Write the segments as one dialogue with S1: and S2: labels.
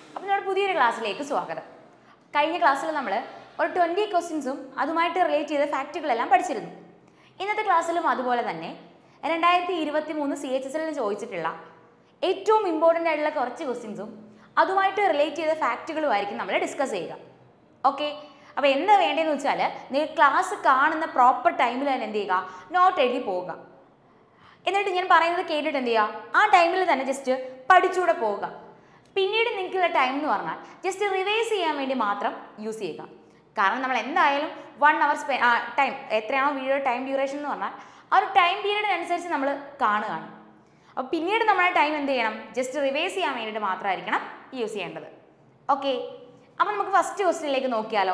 S1: അപ്പോൾ നമ്മുടെ പുതിയൊരു ക്ലാസ്സിലേക്ക് സ്വാഗതം കഴിഞ്ഞ ക്ലാസ്സിൽ നമ്മൾ ഒരു ട്വൻറ്റി ക്വസ്റ്റ്യൻസും അതുമായിട്ട് റിലേറ്റ് ചെയ്ത ഫാക്റ്റുകളെല്ലാം പഠിച്ചിരുന്നു ഇന്നത്തെ ക്ലാസ്സിലും അതുപോലെ തന്നെ രണ്ടായിരത്തി ഇരുപത്തി മൂന്ന് സി എച്ച് എസ് എല്ലിന് ചോദിച്ചിട്ടുള്ള ഏറ്റവും ഇമ്പോർട്ടൻ്റ് ആയിട്ടുള്ള കുറച്ച് ക്വസ്റ്റ്യൻസും അതുമായിട്ട് റിലേറ്റ് ചെയ്ത ഫാക്റ്റുകളുമായിരിക്കും നമ്മൾ ഡിസ്കസ് ചെയ്യുക ഓക്കെ അപ്പോൾ എന്താ വേണ്ടതെന്ന് വെച്ചാൽ നിങ്ങൾ ക്ലാസ് കാണുന്ന പ്രോപ്പർ ടൈമിൽ തന്നെ എന്ത് ചെയ്യുക നോട്ട് എഴുതി പോവുക എന്നിട്ട് ഞാൻ പറയുന്നത് കേട്ടിട്ട് എന്ത് ചെയ്യുക ആ ടൈമിൽ തന്നെ ജസ്റ്റ് പഠിച്ചുകൂടെ പോവുക പിന്നീട് നിങ്ങൾക്കുള്ള ടൈം എന്ന് പറഞ്ഞാൽ ജസ്റ്റ് റിവൈസ് ചെയ്യാൻ വേണ്ടി മാത്രം യൂസ് ചെയ്യുക കാരണം നമ്മൾ എന്തായാലും വൺ അവർ സ്പെ ടൈം എത്രയാണോ വീഡിയോ ടൈം ഡ്യൂറേഷൻ എന്ന് പറഞ്ഞാൽ ആ ഒരു ടൈം പീരീഡിനനുസരിച്ച് നമ്മൾ കാണുകയാണ് അപ്പോൾ പിന്നീട് നമ്മളെ ടൈം എന്ത് ചെയ്യണം ജസ്റ്റ് റിവൈസ് ചെയ്യാൻ വേണ്ടിയിട്ട് മാത്രമായിരിക്കണം യൂസ് ചെയ്യേണ്ടത് ഓക്കെ അപ്പോൾ നമുക്ക് ഫസ്റ്റ് ക്വസ്റ്റ്യനിലേക്ക് നോക്കിയാലോ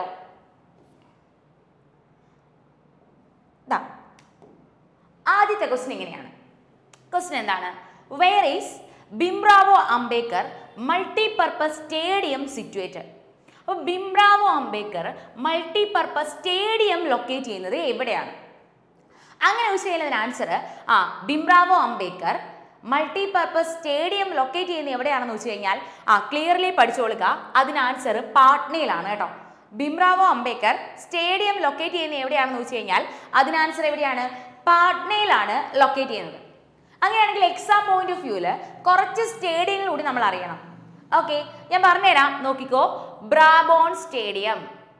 S1: ദാ ആദ്യത്തെ ക്വസ്റ്റ്യൻ ഇങ്ങനെയാണ് ക്വസ്റ്റ്യൻ എന്താണ് where is Bhimrao Ambedkar multipurpose stadium situated അപ്പോൾ Bhimrao Ambedkar multipurpose stadium locate ചെയ്യുന്നത് എവിടെയാണ് അങ്ങനെ ചോദിച്ചു കഴിഞ്ഞാൽ അതിന് ആൻസർ ആ Bhimrao Ambedkar multipurpose stadium locate ചെയ്യുന്നത് എവിടെയാണെന്ന് വെച്ച് കഴിഞ്ഞാൽ ആ ക്ലിയർലി പഠിച്ചോളുക അതിന് ആൻസർ പാട്നയിലാണ് കേട്ടോ ബിംബ്രാവോ അംബേദ്കർ സ്റ്റേഡിയം ലൊക്കേറ്റ് ചെയ്യുന്നത് എവിടെയാണെന്ന് വെച്ച് കഴിഞ്ഞാൽ അതിന് ആൻസർ എവിടെയാണ് പാട്നയിലാണ് ലൊക്കേറ്റ് ചെയ്യുന്നത് അങ്ങനെയാണെങ്കിൽ എക്സാം പോയിന്റ് ഓഫ് വ്യൂവിൽ കുറച്ച് സ്റ്റേഡിയങ്ങൾ കൂടി നമ്മൾ അറിയണം ഓക്കെ ഞാൻ പറഞ്ഞുതരാം നോക്കിക്കോ ബ്രാബോൺ സ്റ്റേഡിയം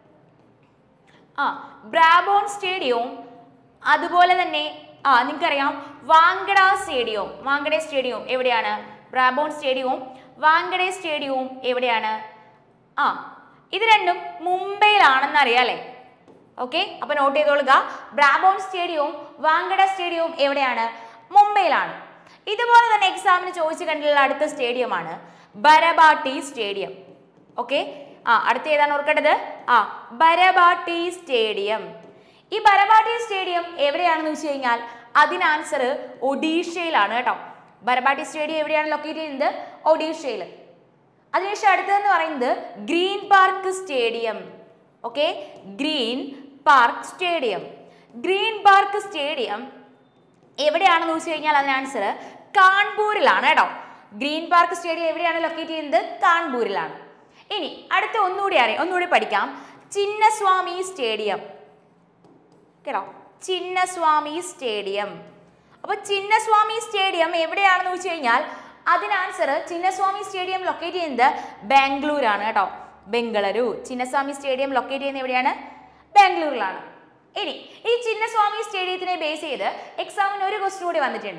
S1: ആ ബ്രാബോൺ സ്റ്റേഡിയവും അതുപോലെ തന്നെ ആ നിങ്ങൾക്കറിയാം വാങ്കഡ സ്റ്റേഡിയവും വാങ്കഡെ സ്റ്റേഡിയവും എവിടെയാണ് ബ്രാബോൺ സ്റ്റേഡിയവും വാങ്കഡെ സ്റ്റേഡിയവും എവിടെയാണ് ആ ഇത് രണ്ടും മുംബൈയിലാണെന്ന് അറിയാലേ ഓക്കെ അപ്പൊ നോട്ട് ചെയ്തോളുക ബ്രാബോൺ സ്റ്റേഡിയവും വാങ്കഡ സ്റ്റേഡിയവും എവിടെയാണ് മുംബൈയിലാണ് ഇതുപോലെ തന്നെ എക്സാമിന് ചോദിച്ചു കണ്ടിട്ടുള്ള അടുത്ത സ്റ്റേഡിയമാണ് ബരബാട്ടി സ്റ്റേഡിയം ഓക്കെ ആ അടുത്ത ഏതാണ് ഓർക്കേണ്ടത് ആ ബരബാട്ടി സ്റ്റേഡിയം ഈ ബരബാട്ടി സ്റ്റേഡിയം എവിടെയാണെന്ന് വെച്ച് കഴിഞ്ഞാൽ അതിന് ആൻസർ ഒഡീഷയിലാണ് കേട്ടോ ബരബാട്ടി സ്റ്റേഡിയം എവിടെയാണ് ലൊക്കേറ്റ് ചെയ്യുന്നത് ഒഡീഷയിൽ അതിനുശേഷം അടുത്തതെന്ന് പറയുന്നത് Green Park stadium okay Green Park stadium Green Park stadium എവിടെയാണെന്ന് ചോദിച്ചു കഴിഞ്ഞാൽ അതിന് ആൻസർ കാൺപൂരിലാണ് കേട്ടോ ഗ്രീൻ പാർക്ക് സ്റ്റേഡിയം എവിടെയാണ് ലൊക്കേറ്റ് ചെയ്യുന്നത് കാൺപൂരിലാണ് ഇനി അടുത്ത ഒന്നുകൂടി അറിയാം ഒന്നുകൂടി പഠിക്കാം ചിന്നസ്വാമി സ്റ്റേഡിയം കേട്ടോ ചിന്നസ്വാമി സ്റ്റേഡിയം അപ്പോൾ ചിന്നസ്വാമി സ്റ്റേഡിയം എവിടെയാണെന്ന് വെച്ച് കഴിഞ്ഞാൽ അതിന് ആൻസർ ചിന്നസ്വാമി സ്റ്റേഡിയം ലൊക്കേറ്റ് ചെയ്യുന്നത് ബാംഗ്ലൂരാണ് കേട്ടോ ബംഗളൂരു ചിന്നസ്വാമി സ്റ്റേഡിയം ലൊക്കേറ്റ് ചെയ്യുന്നത് എവിടെയാണ് ബാംഗ്ലൂരിലാണ് ഇനി ഈ ചിന്നസ്വാമി സ്റ്റേഡിയത്തിനെ ബേസ് ചെയ്ത് എക്സാമിന് ഒരു ക്വസ്റ്റ്യൻ കൂടി വന്നിട്ടുണ്ട്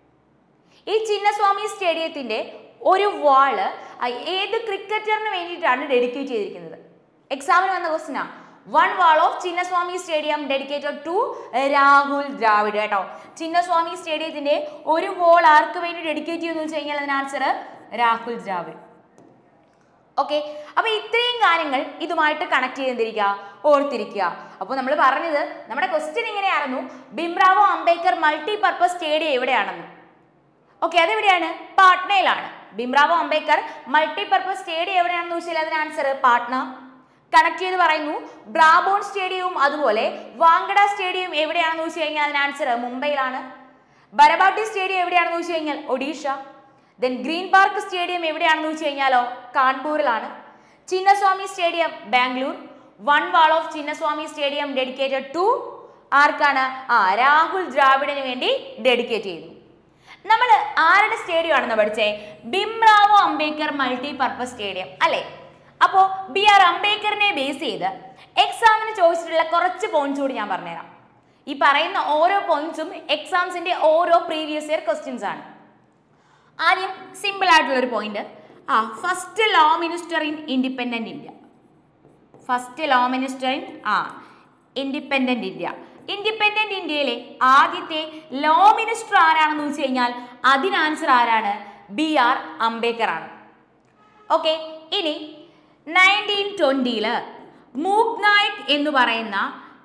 S1: ഈ ചിന്നസ്വാമി സ്റ്റേഡിയത്തിന്റെ ഒരു വാള് ഏത് ക്രിക്കറ്ററിന് വേണ്ടിയിട്ടാണ് ഡെഡിക്കേറ്റ് ചെയ്തിരിക്കുന്നത് എക്സാമിന് വന്ന ക്വസ്റ്റിനാ one wall of Chinnaswamy stadium dedicated to Rahul Dravid കേട്ടോ ചിന്നസ്വാമി സ്റ്റേഡിയത്തിന്റെ ഒരു വോൾ ആർക്ക് വേണ്ടി ഡെഡിക്കേറ്റ് ചെയ്യുമെന്ന് വെച്ച് കഴിഞ്ഞാൽ അതിന് ആൻസർ രാഹുൽ ദ്രാവിഡ് ഓക്കെ അപ്പൊ ഇത്രയും കാര്യങ്ങൾ ഇതുമായിട്ട് കണക്ട് ചെയ്തിരിക്കുക ഓർത്തിരിക്കുക അപ്പോൾ നമ്മൾ പറഞ്ഞത് നമ്മുടെ ക്വസ്റ്റ്യൻ ഇങ്ങനെയായിരുന്നു Bhimrao Ambedkar multi purpose stadium എവിടെയാണെന്ന് ഓക്കെ അതെവിടെയാണ് പാട്നയിലാണ് Bhimrao Ambedkar multi purpose stadium എവിടെയാണെന്ന് ചോദിച്ചാൽ അതിന് ആൻസർ പാട്ന കണക്ട് ചെയ്ത് പറയുന്നു ബ്രാബോൺ സ്റ്റേഡിയവും അതുപോലെ വാങ്കഡ സ്റ്റേഡിയം എവിടെയാണെന്ന് ചോദിച്ചു കഴിഞ്ഞാൽ അതിന് ആൻസർ മുംബൈയിലാണ് ബരബാട്ടി സ്റ്റേഡിയം എവിടെയാണെന്ന് ചോദിച്ചു കഴിഞ്ഞാൽ Odisha then Green Park stadium എവിടെയാണെന്ന് ചോദിച്ചു കഴിഞ്ഞാലോ കാൺപൂരിലാണ് Chinnaswamy stadium Bangalore one wall of Chinnaswamy stadium dedicated to ആർക്കാണ് ആ രാഹുൽ ദ്രാവിഡിന് വേണ്ടി ഡെഡിക്കേറ്റ് ചെയ്തു നമ്മൾ ആരുടെ സ്റ്റേഡിയം ആണെന്ന് പഠിച്ചേ Bhimrao Ambedkar multi purpose stadium അല്ലേ അപ്പോൾ ബി ആർ അംബേദ്കറിനെ ബേസ് ചെയ്ത് എക്സാമിന് ചോദിച്ചിട്ടുള്ള കുറച്ച് പോയിന്റ്സ് കൂടി ഞാൻ പറഞ്ഞുതരാം ഈ പറയുന്ന ഓരോ പോയിന്റ്സും എക്സാംസിന്റെ ഓരോ പ്രീവിയസ് ഇയർ ക്വസ്റ്റ്യൻസ് ആണ് ആദ്യം സിമ്പിൾ ആയിട്ടുള്ള ഒരു പോയിന്റ് ആ first law minister in independent India first law minister in uh independent India independent ഇന്ത്യയിലെ ആദ്യത്തെ ലോ മിനിസ്റ്റർ ആരാണെന്ന് വെച്ച് കഴിഞ്ഞാൽ അതിന് ആൻസർ ആരാണ് ബി ആർ അംബേദ്കർ ആണ് ഓക്കെ ഇനി നയൻറ്റീൻ ട്വൻറ്റിയിൽ മൂക് നായക് എന്ന് പറയുന്ന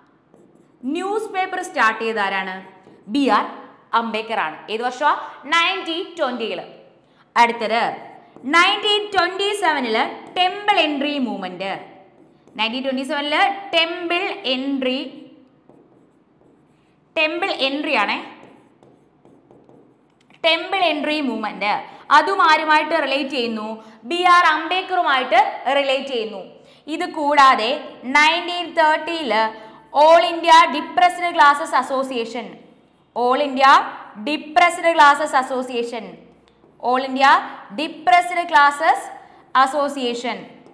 S1: ന്യൂസ് പേപ്പർ സ്റ്റാർട്ട് ചെയ്ത ആരാണ് ബി ആർ അംബേദ്കർ ആണ് ഏത് വർഷമാ നയൻറ്റീൻ ട്വൻറ്റിയിൽ അടുത്തത് നയൻറ്റീൻ ട്വൻറ്റി സെവനില് temple entry movement nineteen twenty സെവനില് ടെമ്പിൾ എൻട്രി ടെമ്പിൾ എൻട്രി ആണേ ടെമ്പിൾ എൻട്രി മൂവ്മെന്റ് അതും ആരുമായിട്ട് റിലേറ്റ് ചെയ്യുന്നു ബി ആർ അംബേദ്കറുമായിട്ട് റിലേറ്റ് ചെയ്യുന്നു ഇത് കൂടാതെ നയൻറ്റീൻ തേർട്ടിയിൽ all India depressed classes association all India depressed classes association all India depressed classes association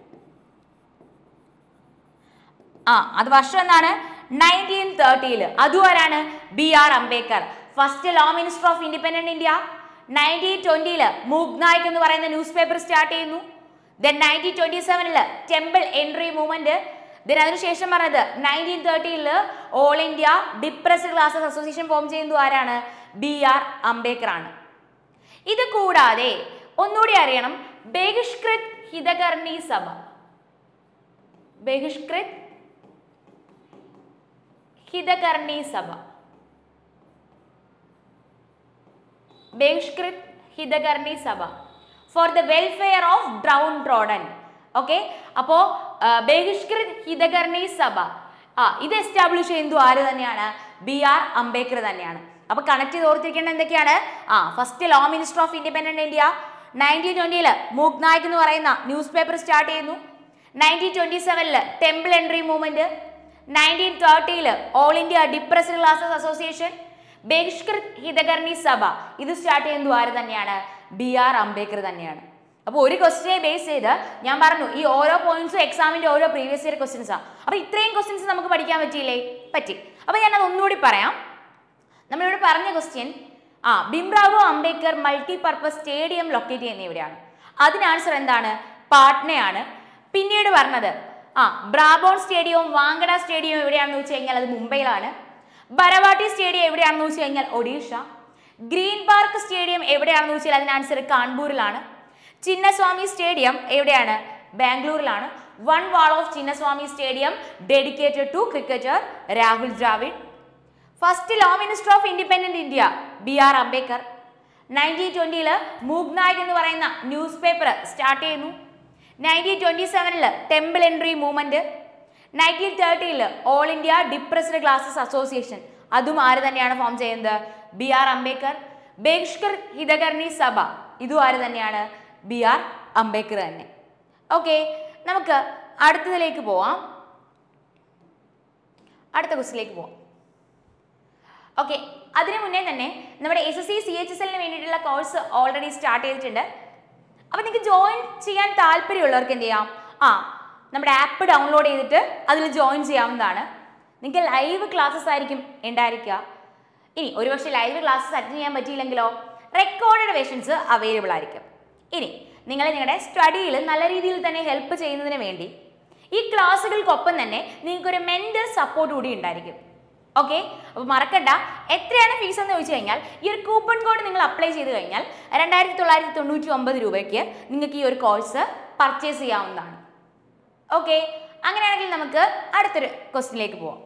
S1: ആ അത് വർഷം എന്താണ് നയൻറ്റീൻ തേർട്ടിയിൽ അതും ആരാണ് B R Ambedkar first law minister of independent India nineteen ട്വന്റിയിൽ മൂഗ് നായിക് എന്ന് പറയുന്ന ന്യൂസ് പേപ്പർ സ്റ്റാർട്ട് ചെയ്യുന്നു ദെൻ നയൻറ്റീൻ ട്വന്റി സെവനിൽ ടെമ്പിൾ എൻട്രി മൂവ്മെന്റ് ദെൻ അതിനുശേഷം പറഞ്ഞത് നയൻറ്റീൻ തേർട്ടിയിൽ all India depressed classes association form ചെയ്യുന്നത് ആരാണ് ബി ആർ അംബേദ്കർ ആണ് ഇത് കൂടാതെ ഒന്നുകൂടി അറിയണം ബഹിഷ്കൃത് ഹിതകർണി സഭ ബഹിഷ്കൃത് ഹിതകർണി സഭ Bahishkrit Hitakarini Sabha for the welfare of downtrodden okay അപ്പോ ആ, ബഹിഷ്കൃത് ഹിതകർണി സഭ ആ ഇത് എസ്റ്റാബ്ലിഷ് ചെയ്യുന്നത് ആര് തന്നെയാണ് ബി ആർ അംബേദ്കർ തന്നെയാണ് അപ്പൊ കണക്ട് ചെയ്ത് ഓർത്തിരിക്കേണ്ട എന്തൊക്കെയാണ് ആ first law minister of independent India nineteen ട്വന്റിയിൽ മൂക്ക് നായിക് എന്ന് പറയുന്ന ന്യൂസ് പേപ്പർ സ്റ്റാർട്ട് ചെയ്യുന്നു നയൻറ്റീൻ ട്വന്റി സെവനിൽ ടെമ്പിൾ എൻട്രി മൂവ്മെന്റ് നയൻറ്റീൻ തേർട്ടിയിൽ all India depressed classes association Bahishkrit Hitakarini Sabha ഇത് സ്റ്റാർട്ട് ചെയ്യുന്നത് ആര് തന്നെയാണ് ബി ആർ അംബേദ്കർ തന്നെയാണ് അപ്പോൾ ഒരു ക്വസ്റ്റിനെ ബേസ് ചെയ്ത് ഞാൻ പറഞ്ഞു ഈ ഓരോ പോയിന്റ്സും എക്സാമിന്റെ ഓരോ പ്രീവിയസ് ഇയർ ക്വസ്റ്റ്യൻസ് ആണ് അപ്പോൾ ഇത്രയും ക്വസ്റ്റ്യൻസ് നമുക്ക് പഠിക്കാൻ പറ്റിയില്ലേ പറ്റി അപ്പോൾ ഞാൻ അത് ഒന്നുകൂടി പറയാം നമ്മളിവിടെ പറഞ്ഞ ക്വസ്റ്റ്യൻ ആ Bhimrao Ambedkar multi purpose stadium locate ചെയ്യുന്ന എവിടെയാണ് അതിന് ആൻസർ എന്താണ് പാട്നയാണ് പിന്നീട് പറഞ്ഞത് ആ ബ്രാബോൺ സ്റ്റേഡിയവും വാങ്കഡ സ്റ്റേഡിയവും എവിടെയാണെന്ന് വെച്ച് കഴിഞ്ഞാൽ അത് മുംബൈയിലാണ് ബരവാട്ടി സ്റ്റേഡിയം എവിടെയാണെന്ന് വെച്ച് കഴിഞ്ഞാൽ ഒഡീഷ ഗ്രീൻ പാർക്ക് സ്റ്റേഡിയം എവിടെയാണെന്ന് വെച്ചാൽ അതിന് ആൻസർ കാൺപൂരിലാണ് ചിന്നസ്വാമി സ്റ്റേഡിയം എവിടെയാണ് ബാംഗ്ലൂരിലാണ് one wall of Chinnaswamy stadium dedicated to cricketer Rahul Dravid first law minister of independent India B R Ambedkar nineteen ട്വന്റിയിൽ മൂഗ് നായക് എന്ന് പറയുന്ന ന്യൂസ് പേപ്പർ സ്റ്റാർട്ട് ചെയ്യുന്നു നയൻറ്റീൻ ട്വന്റി സെവനിൽ ടെമ്പിൾ എൻട്രി മൂവ്മെന്റ് നയൻറ്റീൻ തേർട്ടിയിൽ all India depressed classes association അതും ആര് തന്നെയാണ് ഫോം ചെയ്യുന്നത് ബി ആർ അംബേദ്കർ ബഹിഷ്കർ ഹിതകർണി സഭ ഇതും ആര് തന്നെയാണ് ബി ആർ അംബേദ്കർ തന്നെ ഓക്കെ നമുക്ക് അടുത്തതിലേക്ക് പോവാം അടുത്ത ക്വസ്റ്റിലേക്ക് പോവാം ഓക്കെ അതിനു മുന്നേ തന്നെ നമ്മുടെ S S C C H S എല്ലിന് വേണ്ടിയിട്ടുള്ള കോഴ്സ് ഓൾറെഡി സ്റ്റാർട്ട് ചെയ്തിട്ടുണ്ട് അപ്പോൾ നിങ്ങൾക്ക് ജോയിൻ ചെയ്യാൻ താല്പര്യമുള്ളവർക്ക് എന്ത് ചെയ്യാം ആ നമ്മുടെ ആപ്പ് ഡൗൺലോഡ് ചെയ്തിട്ട് അതിൽ ജോയിൻ ചെയ്യാവുന്നതാണ് നിങ്ങൾക്ക് ലൈവ് ക്ലാസ്സസ് ആയിരിക്കും ഉണ്ടായിരിക്കുക ഇനി ഒരുപക്ഷെ ലൈവ് ക്ലാസ്സസ് അറ്റൻഡ് ചെയ്യാൻ പറ്റിയില്ലെങ്കിലോ റെക്കോർഡഡ് വെർഷൻസ് അവൈലബിൾ ആയിരിക്കും ഇനി നിങ്ങൾ നിങ്ങളുടെ സ്റ്റഡിയിൽ നല്ല രീതിയിൽ തന്നെ ഹെൽപ്പ് ചെയ്യുന്നതിന് വേണ്ടി ഈ ക്ലാസ്സുകൾക്കൊപ്പം തന്നെ നിങ്ങൾക്കൊരു മെൻറ്റൽ സപ്പോർട്ട് കൂടി ഉണ്ടായിരിക്കും ഓക്കെ അപ്പോൾ മറക്കണ്ട എത്രയാണ് ഫീസ് എന്ന് ചോദിച്ചു കഴിഞ്ഞാൽ ഈ ഒരു കൂപ്പൺ കോഡ് നിങ്ങൾ അപ്ലൈ ചെയ്ത് കഴിഞ്ഞാൽ രണ്ടായിരത്തി തൊള്ളായിരത്തി തൊണ്ണൂറ്റി ഒമ്പത് രൂപയ്ക്ക് നിങ്ങൾക്ക് ഈ ഒരു കോഴ്സ് പർച്ചേസ് ചെയ്യാവുന്നതാണ് ഓക്കെ അങ്ങനെയാണെങ്കിൽ നമുക്ക് അടുത്തൊരു ക്വസ്റ്റിനിലേക്ക് പോവാം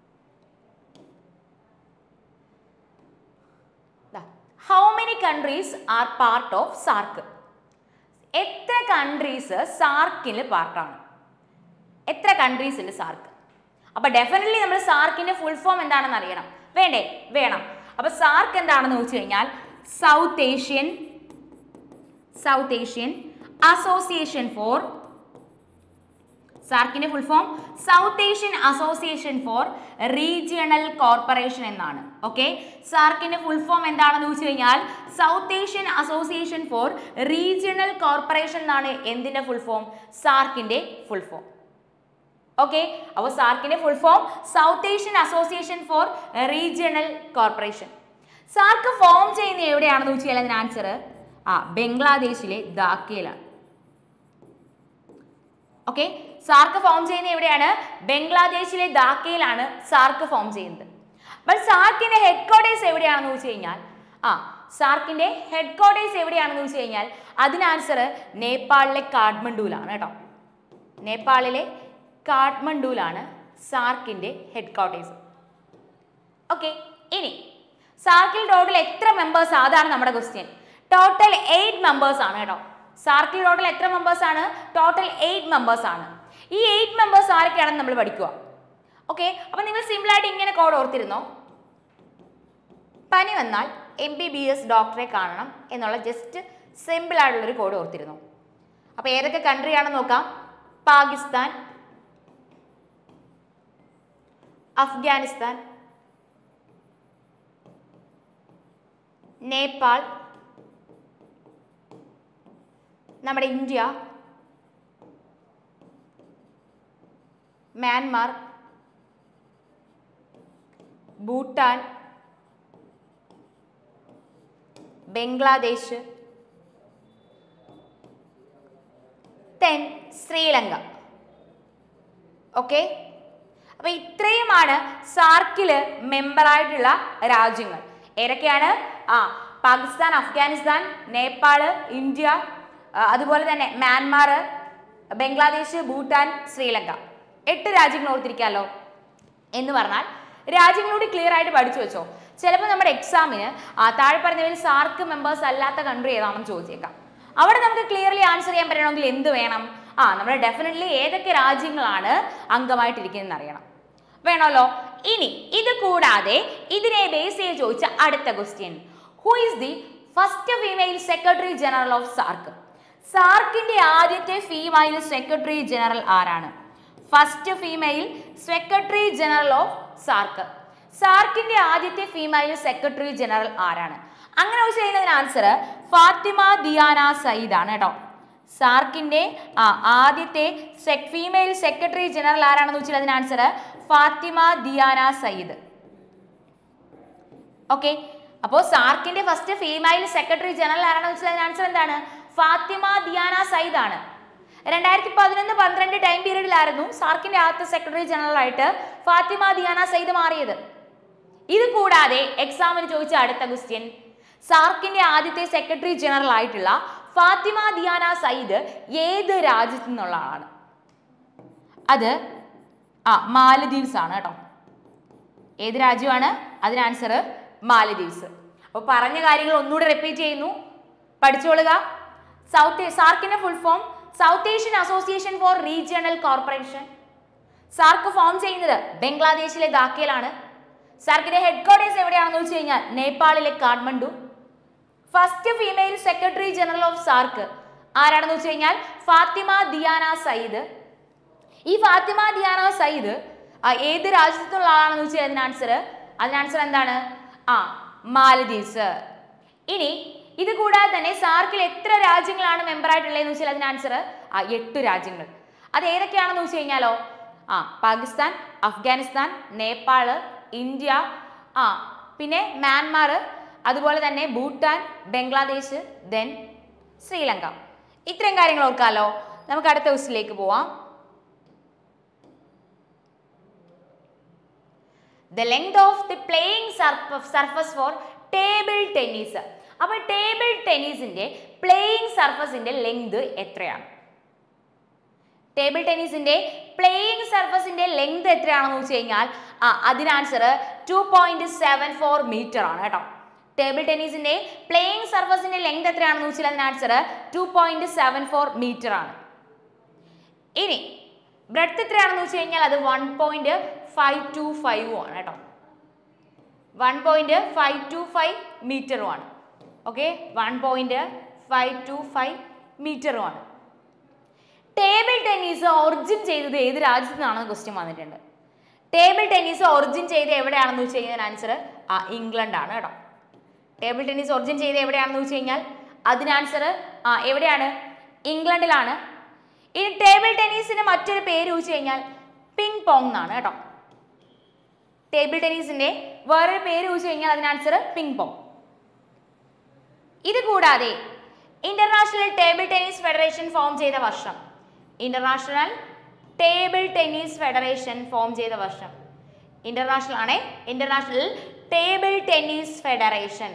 S1: how many countries are part of SAARC എത്ര കൺട്രീസ് സാർക്കിൽ പാർട്ടാണ് എത്ര കൺട്രീസ് ഉണ്ട് സാർക്ക് അപ്പൊ ഡെഫിനറ്റ്ലി നമ്മൾ സാർക്കിന്റെ ഫുൾ ഫോം എന്താണെന്ന് അറിയണം വേണ്ടേ വേണം അപ്പൊ സാർക്ക് എന്താണെന്ന് ചോദിച്ചു കഴിഞ്ഞാൽ South Asian South Asian association for സാർക്കിന്റെ full form South Asian association for regional corporation എന്നാണ് ഓക്കെ സാർക്കിന്റെ ഫുൾ ഫോം എന്താണെന്ന് ചോദിച്ചു കഴിഞ്ഞാൽ South Asian association for regional corporation എന്നാണ് എന്തിന്റെ ഫുൾ ഫോം സാർക്കിന്റെ ഫുൾ ഫോം ഓക്കെ അപ്പോൾ സാർക്കിന്റെ full form South Asian association for regional corporation SAARC form ചെയ്യുന്ന എവിടെയാണെന്ന് ചോദിച്ചു കഴിഞ്ഞാൽ അതിന് ആൻസർ ആ ബംഗ്ലാദേശിലെ ധാക്കയിലാണ് ഓക്കെ സാർക്ക് ഫോം ചെയ്യുന്ന എവിടെയാണ് ബംഗ്ലാദേശിലെ ധാക്കയിലാണ് സാർക്ക് ഫോം ചെയ്യുന്നത് ബട്ട് സാർക്കിന്റെ ഹെഡ് ക്വാർട്ടേഴ്സ് എവിടെയാണെന്ന് ചോദിച്ചു കഴിഞ്ഞാൽ ആ സാർക്കിന്റെ ഹെഡ് ക്വാർട്ടേഴ്സ് എവിടെയാണെന്ന് ചോദിച്ചു കഴിഞ്ഞാൽ അതിന് ആൻസർ നേപ്പാളിലെ കാഠ്മണ്ഡുവിലാണ് കേട്ടോ നേപ്പാളിലെ കാഠ്മണ്ഡുവിലാണ് സാർക്കിന്റെ ഹെഡ് ക്വാർട്ടേഴ്സ് ഓക്കെ ഇനി സാർക്കിൽ ടോട്ടൽ എത്ര മെമ്പേഴ്സ് അതാണ് നമ്മുടെ ക്വസ്റ്റ്യൻ ടോട്ടൽ എയ്റ്റ് മെമ്പേഴ്സ് ആണ് കേട്ടോ സാർക്കിൽ ടോട്ടൽ എത്ര മെമ്പേഴ്സ് ആണ് ടോട്ടൽ എയ്റ്റ് മെമ്പേഴ്സ് ആണ് ഈ എയ്റ്റ് മെമ്പേഴ്സ് ആരൊക്കെയാണെന്ന് നമ്മൾ പഠിക്കുക ഓക്കെ അപ്പൊ നിങ്ങൾ സിമ്പിൾ ആയിട്ട് ഇങ്ങനെ കോഡ് ഓർത്തിരുന്നോ പനി വന്നാൽ എം ബി ബി എസ് ഡോക്ടറെ കാണണം എന്നുള്ള ജസ്റ്റ് സിമ്പിൾ ആയിട്ടുള്ളൊരു കോഡ് ഓർത്തിരുന്നു അപ്പോൾ ഏതൊക്കെ കൺട്രിയാണെന്ന് നോക്കാം പാകിസ്ഥാൻ അഫ്ഗാനിസ്ഥാൻ നേപ്പാൾ നമ്മുടെ India Myanmar Bhutan Bangladesh then Sri Lanka okay അപ്പൊ ഇത്രയുമാണ് സാർക്കില് മെമ്പറായിട്ടുള്ള രാജ്യങ്ങൾ ഏതൊക്കെയാണ് ആ പാകിസ്ഥാൻ അഫ്ഗാനിസ്ഥാൻ നേപ്പാള് ഇന്ത്യ ആ, അതുപോലെ തന്നെ മ്യാൻമാർ ബംഗ്ലാദേശ് ഭൂട്ടാൻ ശ്രീലങ്ക എട്ട് രാജ്യങ്ങൾ ഓർത്തിരിക്കാമല്ലോ എന്ന് പറഞ്ഞാൽ രാജ്യങ്ങളോട് ക്ലിയർ ആയിട്ട് പഠിച്ചു വെച്ചോ ചിലപ്പോൾ നമ്മുടെ എക്സാമിന് ആ താഴെ പറഞ്ഞവരിൽ സാർക്ക് മെമ്പേഴ്സ് അല്ലാത്ത കൺട്രി ഏതാണെന്ന് ചോദിച്ചേക്കാം അവിടെ നമുക്ക് ക്ലിയർലി ആൻസർ ചെയ്യാൻ പറ്റണമെങ്കിൽ എന്ത് വേണം ആ നമ്മൾ ഡെഫിനറ്റ്ലി ഏതൊക്കെ രാജ്യങ്ങളാണ് അംഗമായിട്ടിരിക്കുന്നതെന്ന് അറിയണം വേണമല്ലോ ഇനി ഇത് കൂടാതെ ഇതിനെ ബേസ് ചെയ്ത് ചോദിച്ച അടുത്ത question who is the first female secretary general of SAARC സാർക്കിന്റെ ആദ്യത്തെ ഫീമെയിൽ സെക്രട്ടറി ജനറൽ ആരാണ് first female secretary general of SAARC സാർക്കിന്റെ ആദ്യത്തെ ഫീമെയിൽ സെക്രട്ടറി ജനറൽ ആരാണ് അങ്ങനെ ചോദിച്ചു കഴിഞ്ഞാൽ ആൻസർ ഫാത്തിമ ദിയാന സയ്യിദ് ആണ് കേട്ടോ സാർക്കിന്റെ ആ ആദ്യത്തെ ഫീമെയിൽ സെക്രട്ടറി ജനറൽ ആരാണെന്ന് വെച്ചാൽ അതിന് ആൻസർ ഫാത്തിമ ദിയാന സയ്യിദ് ഓക്കെ അപ്പോൾ സാർക്കിന്റെ ഫസ്റ്റ് ഫീമെയിൽ സെക്രട്ടറി ജനറൽ ആരാണെന്ന് വെച്ചാൽ അതിന് ആൻസർ എന്താണ് ഫാത്തിമ ദിയാന സയ്യിദ് ആണ് രണ്ടായിരത്തി പതിനൊന്ന് പന്ത്രണ്ട് ടൈം പീരീഡിലായിരുന്നു സാർക്കിന്റെ ആദ്യത്തെ സെക്രട്ടറി ജനറൽ ആയിട്ട് ഫാത്തിമ ദിയാന സയ്യിദ് മാറിയത് ഇത് കൂടാതെ എക്സാമിന് ചോദിച്ച അടുത്ത ക്വസ്റ്റ്യൻ സാർക്കിന്റെ ആദ്യത്തെ സെക്രട്ടറി ജനറൽ ആയിട്ടുള്ള ഫാത്തിമ ദിയാന സയ്യിദ് ഏത് രാജ്യത്തു നിന്നുള്ള ആളാണ് അത് ആ മാലദ്വീപ്സ് ആണ് കേട്ടോ ഏത് രാജ്യമാണ് അതിന് ആൻസർ മാലദ്വീപ്സ് അപ്പോൾ പറഞ്ഞ കാര്യങ്ങൾ ഒന്നുകൂടെ റിപ്പീറ്റ് ചെയ്യുന്നു പഠിച്ചോളുക സൗത്ത് സാർക്കിന്റെ full form South Asian association for regional corporation SAARC form ചെയ്യുന്നത് ബംഗ്ലാദേശിലെ ധാക്കയിലാണ് സാർക്കിന്റെ ഹെഡ് ക്വാർട്ടേഴ്സ് എവിടെയാണെന്ന് വെച്ച് കഴിഞ്ഞാൽ നേപ്പാളിലെ Kathmandu first female secretary general of SAARC ആരാണെന്ന് വെച്ച് കഴിഞ്ഞാൽ ഫാത്തിമ ദിയാന സയ്യിദ് ഈ ഫാത്തിമ ദിയാന സയ്യിദ് ആ, ഏത് രാജ്യത്തുള്ള ആളാണെന്ന് വെച്ചാൽ അതിന് ആൻസർ അതിന് ആൻസർ എന്താണ് ആ മാലദ്വീപ്സ് ഇനി ഇത് കൂടാതെ തന്നെ സാർക്കിൽ എത്ര രാജ്യങ്ങളാണ് മെമ്പർ ആയിട്ടുള്ളതെന്ന് വെച്ചാൽ അതിന് ആൻസർ ആ എട്ട് രാജ്യങ്ങൾ അത് ഏതൊക്കെയാണെന്ന് വെച്ച് കഴിഞ്ഞാലോ ആ പാകിസ്ഥാൻ അഫ്ഗാനിസ്ഥാൻ നേപ്പാള് ഇന്ത്യ ആ പിന്നെ മ്യാൻമാർ അതുപോലെ തന്നെ ഭൂട്ടാൻ ബംഗ്ലാദേശ് ദെൻ ശ്രീലങ്ക ഇത്രയും കാര്യങ്ങൾ ഓർക്കാമല്ലോ നമുക്ക് അടുത്ത ക്വസ്റ്റിലേക്ക് പോവാം the length of the playing surface for table tennis അപ്പോൾ ടേബിൾ ടെന്നീസിന്റെ പ്ലേയിങ് സർഫസിന്റെ ലെങ്ത് എത്രയാണ് ടേബിൾ ടെന്നീസിന്റെ പ്ലേയിങ് സർഫസിന്റെ ലെങ്ത് എത്രയാണെന്ന് വെച്ച് കഴിഞ്ഞാൽ ആ അതിന് answer two point seven four metre ആണ് കേട്ടോ ടേബിൾ ടെന്നീസിന്റെ പ്ലേയിങ് സർഫസിന്റെ ലെങ്ത് എത്രയാണെന്ന് വെച്ചാൽ അതിന് answer two point seven four metre ആണ് ഇനി ബ്രെഡ്ത്ത് എത്രയാണെന്ന് വെച്ച് കഴിഞ്ഞാൽ അത് one point five two five ആണ് കേട്ടോ one point five two five മീറ്ററുമാണ് okay one point five two five മീറ്ററുമാണ് ടേബിൾ ടെന്നീസ് ഒറിജിൻ ചെയ്തത് ഏത് രാജ്യത്തു നിന്നാണെന്ന് ക്വസ്റ്റ്യൻ വന്നിട്ടുണ്ട് ടേബിൾ ടെന്നീസ് ഒറിജിൻ ചെയ്ത് എവിടെയാണെന്ന് വെച്ച് കഴിഞ്ഞാൽ ആൻസർ ആ ഇംഗ്ലണ്ട് ആണ് കേട്ടോ ടേബിൾ ടെന്നീസ് ഒറിജിൻ ചെയ്ത് എവിടെയാണെന്ന് വെച്ച് കഴിഞ്ഞാൽ അതിന് ആൻസർ ആ എവിടെയാണ് ഇംഗ്ലണ്ടിലാണ് ഇനി ടേബിൾ ടെന്നീസിന് മറ്റൊരു പേര് വെച്ച് കഴിഞ്ഞാൽ പിങ് പോങ് എന്നാണ് കേട്ടോ ടേബിൾ ടെന്നീസിന്റെ വേറൊരു പേര് വെച്ച് കഴിഞ്ഞാൽ അതിന് ആൻസർ പിങ് പോങ് ഇത് കൂടാതെ international table tennis federation form ചെയ്ത വർഷം international table tennis federation form ചെയ്ത വർഷം ഇന്റർനാഷണൽ ആണ് international table tennis federation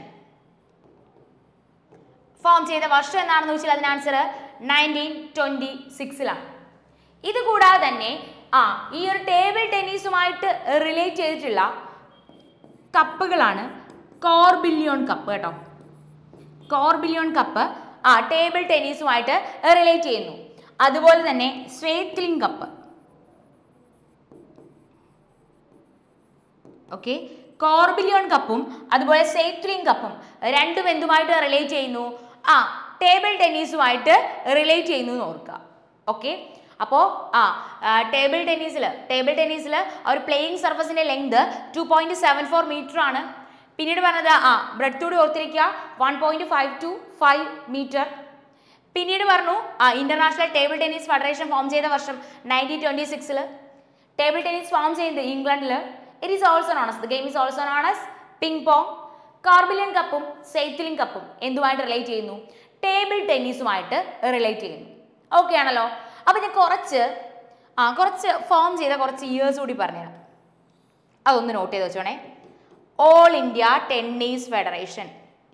S1: form ചെയ്ത വർഷം എന്നാണെന്ന് വെച്ചാൽ അതിന് ആൻസർ നയൻറ്റീൻ ട്വൻറ്റി സിക്സിലാണ് ഇത് കൂടാതെ തന്നെ ആ ഈ ഒരു ടേബിൾ ടെന്നീസുമായിട്ട് റിലേറ്റ് ചെയ്തിട്ടുള്ള കപ്പുകളാണ് കോർബില്യോൺ കപ്പ് കേട്ടോ കോർബില്യോൺ കപ്പ് ആ ടേബിൾ ടെന്നീസുമായിട്ട് റിലേറ്റ് ചെയ്യുന്നു അതുപോലെ തന്നെ സ്വേത്ലിംഗ് കപ്പ് ഓക്കെ കോർബിലിയോൺ കപ്പും അതുപോലെ സെയ്ത്ലിൻ കപ്പും രണ്ടും എന്തുമായിട്ട് റിലേറ്റ് ചെയ്യുന്നു ആ ടേബിൾ ടെന്നീസുമായിട്ട് റിലേറ്റ് ചെയ്യുന്നു എന്ന് ഓർക്കുക ഓക്കെ അപ്പോൾ ആ ടേബിൾ ടെന്നീസിൽ ടേബിൾ ടെന്നീസിൽ ആ ഒരു പ്ലേയിങ് സർഫസിന്റെ length two point seven four metre ആണ് പിന്നീട് പറഞ്ഞത് ആ ബ്രെഡ് കൂടി ഓർത്തിരിക്കുക one point five two five metre പിന്നീട് പറഞ്ഞു ആ international table tennis federation form ചെയ്ത വർഷം നയൻറ്റീൻ ട്വന്റി സിക്സിൽ ടേബിൾ ടെന്നീസ് ഫോം ചെയ്യുന്നത് ഇംഗ്ലണ്ടിൽ it is also known the game is also known as ping pong Corbillon കപ്പും സെയ്ത്തിലിൻ കപ്പും എന്തുമായിട്ട് റിലേറ്റ് ചെയ്യുന്നു ടേബിൾ ടെന്നീസുമായിട്ട് റിലേറ്റ് ചെയ്യുന്നു ഓക്കെ ആണല്ലോ അപ്പൊ ഞാൻ കുറച്ച് ആ കുറച്ച് ഫോം ചെയ്ത കുറച്ച് ഇയേഴ്സ് കൂടി പറഞ്ഞുതരാം അതൊന്ന് നോട്ട് ചെയ്ത് വെച്ചോണേ all India tennis federation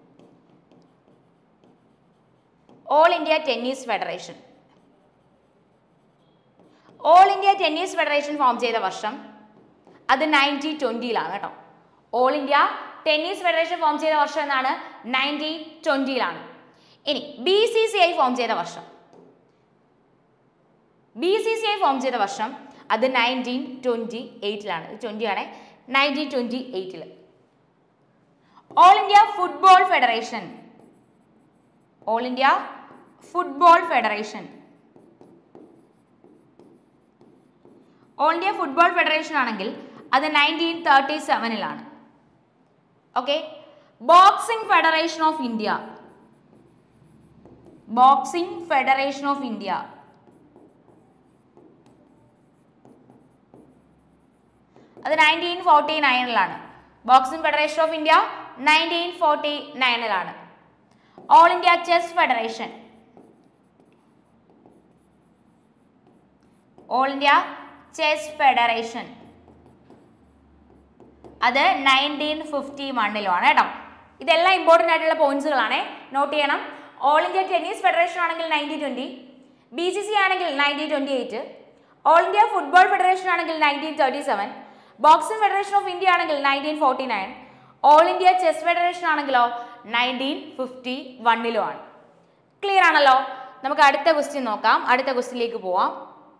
S1: all India tennis federation all India tennis federation form ചെയ്ത വർഷം അത് നയൻറ്റീൻ ട്വൻറ്റിയിലാണ് കേട്ടോ all India tennis federation form ചെയ്ത വർഷം എന്നാണ് നയൻറ്റീൻ ട്വൻറ്റിയിലാണ് ഇനി B C C I form ചെയ്ത വർഷം B C C I form ചെയ്ത വർഷം അത് നയൻറ്റീൻ ട്വൻറ്റി എയ്റ്റിലാണ് ട്വൻറ്റി ആണ് നയൻറ്റീൻ ട്വൻറ്റി എയ്റ്റിൽ all India football federation all India football federation all India football federation ആണെങ്കിൽ അത് നയൻറ്റീൻ തേർട്ടി സെവനിലാണ് okay boxing federation of India boxing federation of India അത് നയൻറ്റീൻ ഫോർട്ടി നയനിലാണ് boxing federation of India nineteen forty നയനിലാണ് all India chess federation all India chess federation അത് nineteen fifty വണ്ണിലുമാണ് കേട്ടോ ഇതെല്ലാം ഇമ്പോർട്ടൻ്റ് ആയിട്ടുള്ള പോയിന്റ്സുകളാണ് നോട്ട് ചെയ്യണം ഓൾ ഇന്ത്യ ടെന്നീസ് ഫെഡറേഷൻ ആണെങ്കിൽ nineteen twenty B C C ആണെങ്കിൽ nineteen twenty eight all India football federation ആണെങ്കിൽ nineteen thirty seven boxing federation of India ആണെങ്കിൽ nineteen forty nine all India chess federation ആണെങ്കിലോ nineteen fifty വണ്ണിലുമാണ് clear ആണല്ലോ നമുക്ക് അടുത്ത question നോക്കാം അടുത്ത ക്വസ്റ്റ്യനിലേക്ക് പോവാം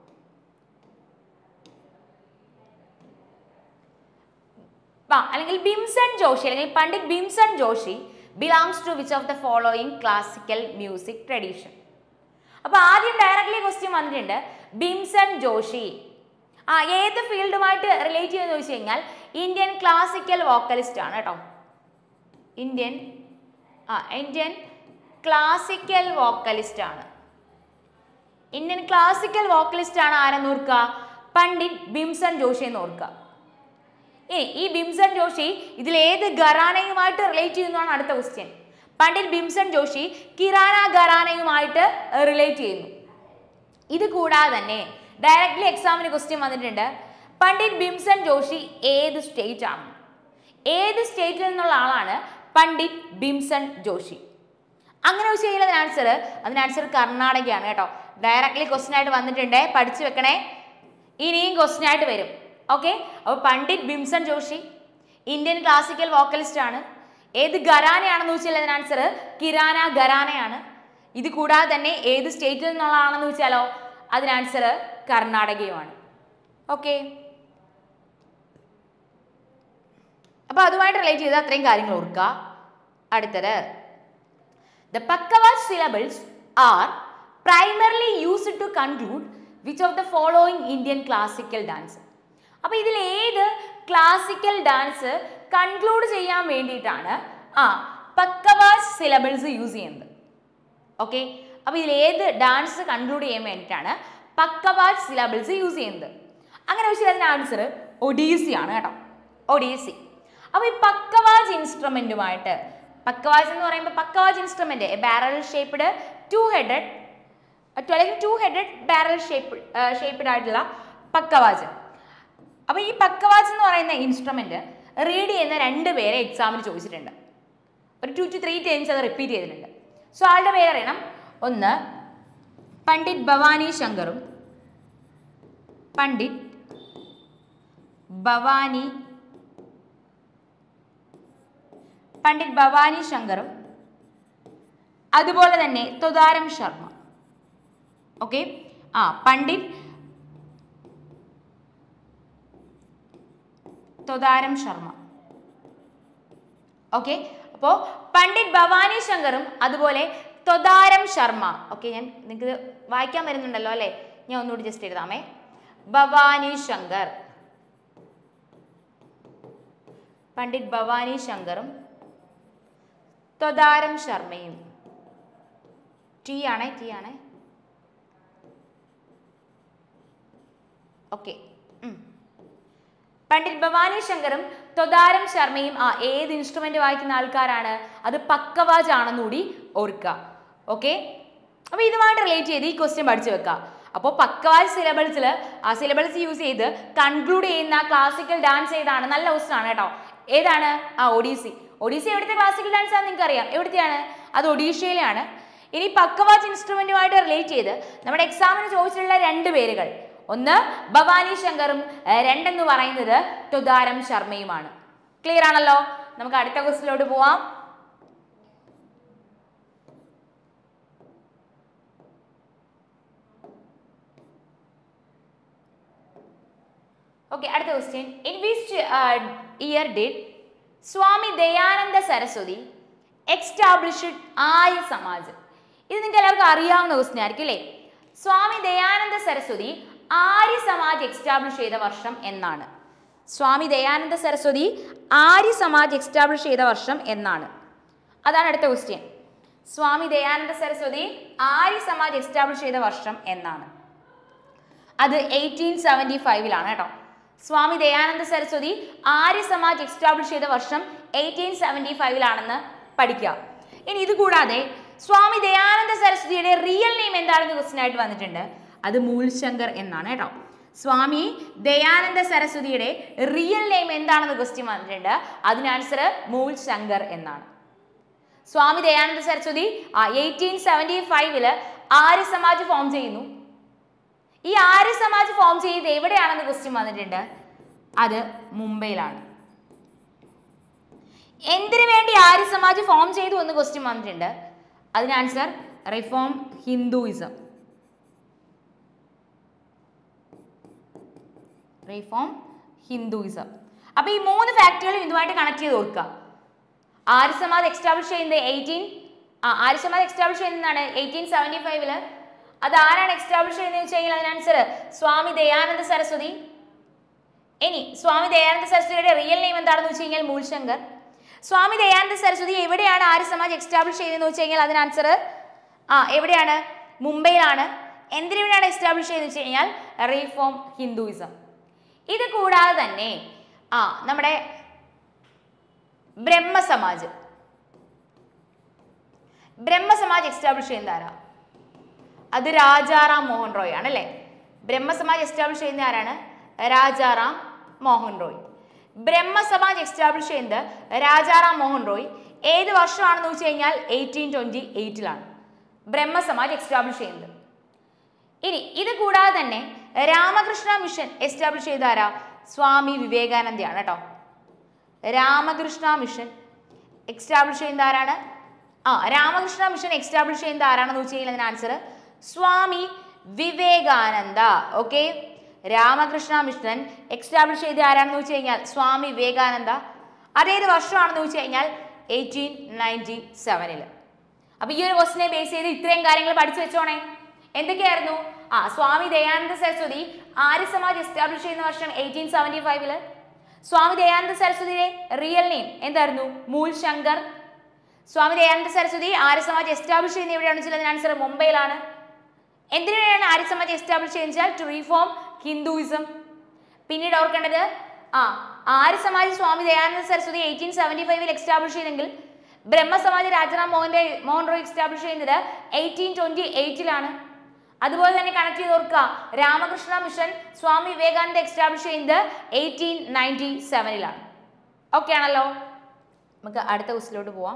S1: ആ, അല്ലെങ്കിൽ ബിംസൺ ജോഷി അല്ലെങ്കിൽ Pandit Bhimsen Joshi belongs to which of the following classical music tradition അപ്പൊ ആദ്യം ഡയറക്ട്ലി ക്വസ്റ്റ്യൻ വന്നിട്ടുണ്ട് ബിംസൺ ജോഷി ആ ഏത് ഫീൽഡുമായിട്ട് റിലേറ്റ് ചെയ്യുമെന്ന് ചോദിച്ചു കഴിഞ്ഞാൽ ഇന്ത്യൻ ക്ലാസിക്കൽ വോക്കലിസ്റ്റ് ആണ് കേട്ടോ ഇന്ത്യൻ ആ ഇന്ത്യൻ ക്ലാസിക്കൽ വോക്കലിസ്റ്റ് ആണ് ഇന്ത്യൻ ക്ലാസിക്കൽ വോക്കലിസ്റ്റ് ആണ് ആരെന്ന് ഓർക്കുക പണ്ഡിറ്റ് ബിംസൺ ജോഷി എന്ന് ഓർക്കുക ഇനി ഈ ബിംസൺ ജോഷി ഇതിൽ ഏത് ഘറാനയുമായിട്ട് റിലേറ്റ് ചെയ്യുന്നതാണ് അടുത്ത ക്വസ്റ്റ്യൻ പണ്ഡിറ്റ് ബിംസൺ ജോഷി കിറാന ഘറാനയുമായിട്ട് റിലേറ്റ് ചെയ്യുന്നു ഇത് കൂടാതെ തന്നെ ഡയറക്ട്ലി എക്സാമിന് ക്വസ്റ്റ്യൻ വന്നിട്ടുണ്ട് പണ്ഡിറ്റ് ബിംസൺ ജോഷി ഏത് സ്റ്റേറ്റ് ആണ് ഏത് സ്റ്റേറ്റിൽ നിന്നുള്ള ആളാണ് പണ്ഡിറ്റ് ബിംസൺ ജോഷി അങ്ങനെ വെച്ച് കഴിഞ്ഞാൽ അതിന് ആൻസർ അതിന് ആൻസർ കർണാടകയാണ് കേട്ടോ ഡയറക്ട്ലി ക്വസ്റ്റ്യൻ ആയിട്ട് വന്നിട്ടുണ്ട് പഠിച്ചു വെക്കണേ ഇനിയും ക്വസ്റ്റ്യൻ ആയിട്ട് വരും ഓക്കെ അപ്പോൾ Pandit Bhimsen Joshi Indian classical vocalist ആണ് ഏത് ഘരാനയാണെന്ന് വെച്ചാൽ അതിന് ആൻസർ കിരാന ഘരാനയാണ് ഇത് കൂടാതെ തന്നെ ഏത് സ്റ്റേറ്റിൽ നിന്നുള്ളതാണെന്ന് വെച്ചാലോ അതിന് ആൻസർ കർണാടകയുമാണ് ഓക്കെ അപ്പോൾ അതുമായിട്ട് റിലേറ്റ് ചെയ്ത് അത്രയും കാര്യങ്ങൾ ഓർക്കുക അടുത്തത് The Pakkavat syllables are primarily used to conclude which of the following Indian classical dance. അപ്പോൾ ഇതിൽ ഏത് ക്ലാസിക്കൽ ഡാൻസ് കൺക്ലൂഡ് ചെയ്യാൻ വേണ്ടിയിട്ടാണ് ആ പക്കവാസ് സിലബിൾസ് യൂസ് ചെയ്യുന്നത് ഓക്കെ അപ്പോൾ ഇതിൽ ഏത് ഡാൻസ് കൺക്ലൂഡ് ചെയ്യാൻ വേണ്ടിയിട്ടാണ് പക്കവാസ് സിലബിൾസ് യൂസ് ചെയ്യുന്നത് അങ്ങനെ വെച്ചാൽ അതിന് ആൻസർ ഒഡീസി ആണ് കേട്ടോ ഒഡീസി അപ്പോൾ ഈ പക്കവാജ് ഇൻസ്ട്രുമെൻറ്റുമായിട്ട് പക്കവാജ് എന്ന് പറയുമ്പോൾ pakhawaj instrument barrel shaped two headed അല്ലെങ്കിൽ two headed barrel shape shaped ആയിട്ടുള്ള പക്കവാജ് അപ്പോൾ ഈ പക്കവാജ് എന്ന് പറയുന്ന ഇൻസ്ട്രുമെന്റ് റീഡ് ചെയ്യുന്ന രണ്ട് പേരെ എക്സാമിന് ചോദിച്ചിട്ടുണ്ട് ഒരു ടു ടു ത്രീ ടൈംസ് അത് റിപ്പീറ്റ് ചെയ്തിട്ടുണ്ട് സോ ആളുടെ പേര് അറിയണം ഒന്ന് പണ്ഡിറ്റ് ഭവാനി ശങ്കറും പണ്ഡിറ്റ് ഭവാനി പണ്ഡിറ്റ് ഭവാനി ശങ്കറും അതുപോലെ തന്നെ തുതാരം ശർമ്മ ഓക്കെ ആ പണ്ഡിറ്റ് തുതാരം ശർമ്മ ഓക്കെ അപ്പോൾ പണ്ഡിറ്റ് ഭവാനി ശങ്കറും അതുപോലെ ത്വതാരം ശർമ്മ ഓക്കെ ഞാൻ നിങ്ങൾക്ക് വായിക്കാൻ വരുന്നുണ്ടല്ലോ അല്ലേ ഞാൻ ഒന്നുകൂടി ജസ്റ്റ് എഴുതാമേ ഭവാനി ശങ്കർ പണ്ഡിറ്റ് ഭവാനി ശങ്കറും ത്വതാരം ശർമ്മയും ടി ആണേ ടി ആണേ ഓക്കെ പണ്ഡിറ്റ് ഭവാനി ശങ്കറും ത്വതാരം ശർമ്മയും ആ ഏത് ഇൻസ്ട്രുമെന്റ് വായിക്കുന്ന ആൾക്കാരാണ് അത് പക്കവാജ് ആണെന്ന് കൂടി ഓർക്കുക ഓക്കെ അപ്പൊ ഇതുമായിട്ട് റിലേറ്റ് ചെയ്ത് ഈ ക്വസ്റ്റ്യൻ പഠിച്ചു വെക്കുക അപ്പോൾ പക്കവാജ് സിലബിൾസിൽ ആ സിലബിൾസ് യൂസ് ചെയ്ത് കൺക്ലൂഡ് ചെയ്യുന്ന ക്ലാസിക്കൽ ഡാൻസ് ഏതാണ് നല്ല ക്വസ്റ്റൻ ആണ് കേട്ടോ ഏതാണ് ആ ഒഡീസി ഒഡീസി എവിടുത്തെ ക്ലാസിക്കൽ ഡാൻസ് ആണെന്ന് നിങ്ങൾക്ക് അറിയാം എവിടുത്തെയാണ് അത് ഒഡീഷയിലാണ് ഇനി പക്കവാജ് ഇൻസ്ട്രുമെന്റുമായിട്ട് റിലേറ്റ് ചെയ്ത് നമ്മുടെ എക്സാമിന് ചോദിച്ചിട്ടുള്ള രണ്ട് പേരുകൾ ഒന്ന് ഭവാനി ശങ്കറും ഏർ രണ്ടെന്ന് പറയുന്നത് തുതാരം ശർമ്മയുമാണ് ക്ലിയർ ആണല്ലോ നമുക്ക് അടുത്ത ക്വസ്റ്റിലോട്ട് പോവാം ഓക്കെ അടുത്ത question in which year did Swami Dayananda Saraswati established Arya Samaj ഇത് നിങ്ങൾക്ക് എല്ലാവർക്കും അറിയാവുന്ന ക്വസ്റ്റ്യൻ ആയിരിക്കും അല്ലേ സ്വാമി ദയാനന്ദ സരസ്വതി ആര്യ സമാജ് എക്സ്റ്റാബ്ലിഷ് ചെയ്ത വർഷം എന്നാണ് സ്വാമി ദയാനന്ദ സരസ്വതി ആര്യ സമാജ് എക്സ്റ്റാബ്ലിഷ് ചെയ്ത വർഷം എന്നാണ് അതാണ് അടുത്ത ക്വസ്റ്റ്യൻ സ്വാമി ദയാനന്ദ സരസ്വതി ആര്യ സമാജ് എക്സ്റ്റാബ്ലിഷ് ചെയ്ത വർഷം എന്നാണ് അത് എയ്റ്റീൻ സെവൻറ്റി ഫൈവിലാണ് കേട്ടോ സ്വാമി ദയാനന്ദ സരസ്വതി ആര്യ സമാജ് എക്സ്റ്റാബ്ലിഷ് ചെയ്ത വർഷം എയ്റ്റീൻ സെവൻറ്റി ഫൈവിലാണെന്ന് പഠിക്കുക ഇനി ഇത് കൂടാതെ സ്വാമി ദയാനന്ദ സരസ്വതിയുടെ റിയൽ നെയിം എന്താണെന്ന് ക്വസ്റ്റ്യൻ ആയിട്ട് വന്നിട്ടുണ്ട് അത് മൂൽശങ്കർ എന്നാണ് കേട്ടോ സ്വാമി ദയാനന്ദ സരസ്വതിയുടെ റിയൽ നെയിം എന്താണെന്ന് ക്വസ്റ്റ്യൻ വന്നിട്ടുണ്ട് അതിന് ആൻസർ മൂൽ ശങ്കർ എന്നാണ് സ്വാമി ദയാനന്ദ സരസ്വതി എയ്റ്റീൻ സെവൻറ്റി ഫൈവില് ആര്യ സമാജ് ഫോം ചെയ്യുന്നു ഈ ആര്യ സമാജ് ഫോം ചെയ്ത് എവിടെയാണെന്ന് ക്വസ്റ്റ്യൻ വന്നിട്ടുണ്ട് അത് മുംബൈയിലാണ് എന്തിനു വേണ്ടി ആര്യ സമാജ് ഫോം ചെയ്തു എന്ന് ക്വസ്റ്റ്യൻ വന്നിട്ടുണ്ട് അതിന് answer reform Hinduism reform Hinduism അപ്പൊ ഈ മൂന്ന് ഫാക്ടറികളും ഇതുമായിട്ട് കണക്ട് ചെയ്ത് ഓർക്കുക ആര്യ സമാജ് എക്സ്റ്റാബ്ലിഷ് ചെയ്യുന്നത് എയ്റ്റീൻ ആ ആര്യ സമാജ് എക്സ്റ്റാബ്ലിഷ് ചെയ്യുന്നതാണ് എയ്റ്റീൻ സെവൻറ്റി ഫൈവില് അത് ആരാണ് എക്സ്റ്റാബ്ലിഷ് ചെയ്യുന്നത് വെച്ച് കഴിഞ്ഞാൽ അതിന് ആൻസർ സ്വാമി ദയാനന്ദ സരസ്വതി ഇനി സ്വാമി ദയാനന്ദ സരസ്വതിയുടെ റിയൽ നെയിം എന്താണെന്ന് വെച്ച് കഴിഞ്ഞാൽ മൂൽശങ്കർ സ്വാമി ദയാനന്ദ സരസ്വതി എവിടെയാണ് ആര്യ സമാജ് എക്സ്റ്റാബ്ലിഷ് ചെയ്തതെന്ന് വെച്ച് കഴിഞ്ഞാൽ അതിന് ആൻസർ ആ എവിടെയാണ് മുംബൈയിലാണ് എന്തിനു വേണ്ടിയാണ് എസ്റ്റാബ്ലിഷ് ചെയ്തെന്ന് വെച്ച് കഴിഞ്ഞാൽ റീഫോം ഹിന്ദുയിസം ഇത് കൂടാതെ തന്നെ ആ നമ്മുടെ ബ്രഹ്മസമാജ് ബ്രഹ്മസമാജ് എസ്റ്റാബ്ലിഷ് ചെയ്യുന്ന ആരാ അത് രാജാറാം മോഹൻ റോയ് ആണ് അല്ലേ ബ്രഹ്മസമാജ് എസ്റ്റാബ്ലിഷ് ചെയ്യുന്ന ആരാണ് രാജാറാം മോഹൻ റോയ് ബ്രഹ്മസമാജ് എസ്റ്റാബ്ലിഷ് ചെയ്യുന്നത് രാജാറാം മോഹൻ റോയ് ഏത് വർഷമാണെന്ന് വെച്ച് കഴിഞ്ഞാൽ എയ്റ്റീൻ ട്വൻറ്റി എയ്റ്റിലാണ് ബ്രഹ്മസമാജ് എസ്റ്റാബ്ലിഷ് ചെയ്യുന്നത് ഇനി ഇത് കൂടാതെ തന്നെ രാമകൃഷ്ണ മിഷൻ എസ്റ്റാബ്ലിഷ് ചെയ്ത ആരാ സ്വാമി വിവേകാനന്ദയാണ് കേട്ടോ രാമകൃഷ്ണ മിഷൻ എക്സ്റ്റാബ്ലിഷ് ചെയ്യുന്ന ആരാണ് ആ രാമകൃഷ്ണ മിഷൻ എക്സ്റ്റാബ്ലിഷ് ചെയ്യുന്ന ആരാണെന്ന് വെച്ച് കഴിഞ്ഞാൽ അതിന് answer Swami Vivekananda okay Ramakrishna mission establish ചെയ്ത ആരാണെന്ന് വെച്ച് കഴിഞ്ഞാൽ സ്വാമി വിവേകാനന്ദ അതേത് വർഷമാണെന്ന് വെച്ച് കഴിഞ്ഞാൽ എയ്റ്റീൻ നയൻറ്റി സെവനിൽ അപ്പൊ ഈ ഒരു ക്വസ്റ്റിനെ ബേസ് ചെയ്ത് ഇത്രയും കാര്യങ്ങൾ പഠിച്ചു വെച്ചോണേ എന്തൊക്കെയായിരുന്നു ആ സ്വാമി ദയാനന്ദ സരസ്വതി ആര്യ സമാജ് എസ്റ്റാബ്ലിഷ് ചെയ്യുന്ന വർഷം എയ്റ്റീൻ സെവൻറ്റി ഫൈവില് സ്വാമി ദയാനന്ദ സരസ്വതിയുടെ റിയൽ നെയിം എന്തായിരുന്നു മൂൽ ശങ്കർ സ്വാമി ദയാനന്ദ സരസ്വതി ആര്യ സമാജ് എസ്റ്റാബ്ലിഷ് ചെയ്യുന്ന എവിടെയാണെന്ന് വെച്ചാൽ അതിന് ആൻസർ മുംബൈയിലാണ് എന്തിനു വേണ്ടിയാണ് ആര്യ സമാജ് എസ്റ്റാബ്ലിഷ് ചെയ്യുന്നത് ടു റീഫോം ഹിന്ദുയിസം പിന്നീട് ഓർക്കേണ്ടത് ആ ആര്യ സമാജ് സ്വാമി ദയാനന്ദ സരസ്വതി എയ്റ്റീൻ സെവൻറ്റി ഫൈവിൽ എസ്റ്റാബ്ലിഷ് ചെയ്തെങ്കിൽ ബ്രഹ്മസമാജ് രാജാറാം മോഹന്റെ മോഹൻ റോയ് എസ്റ്റാബ്ലിഷ് ചെയ്യുന്നത് എയ്റ്റീൻ ട്വന്റി എയ്റ്റിലാണ് അതുപോലെ തന്നെ കണക്ട് ചെയ്ത് ഓർക്കുക രാമകൃഷ്ണ മിഷൻ സ്വാമി വിവേകാനന്ദ എസ്റ്റാബ്ലിഷ് ചെയ്യുന്നത് എയ്റ്റീൻ നയൻറ്റി സെവനിലാണ് ഓക്കെ ആണല്ലോ നമുക്ക് അടുത്ത ക്വസ്റ്റിലോട്ട് പോവാം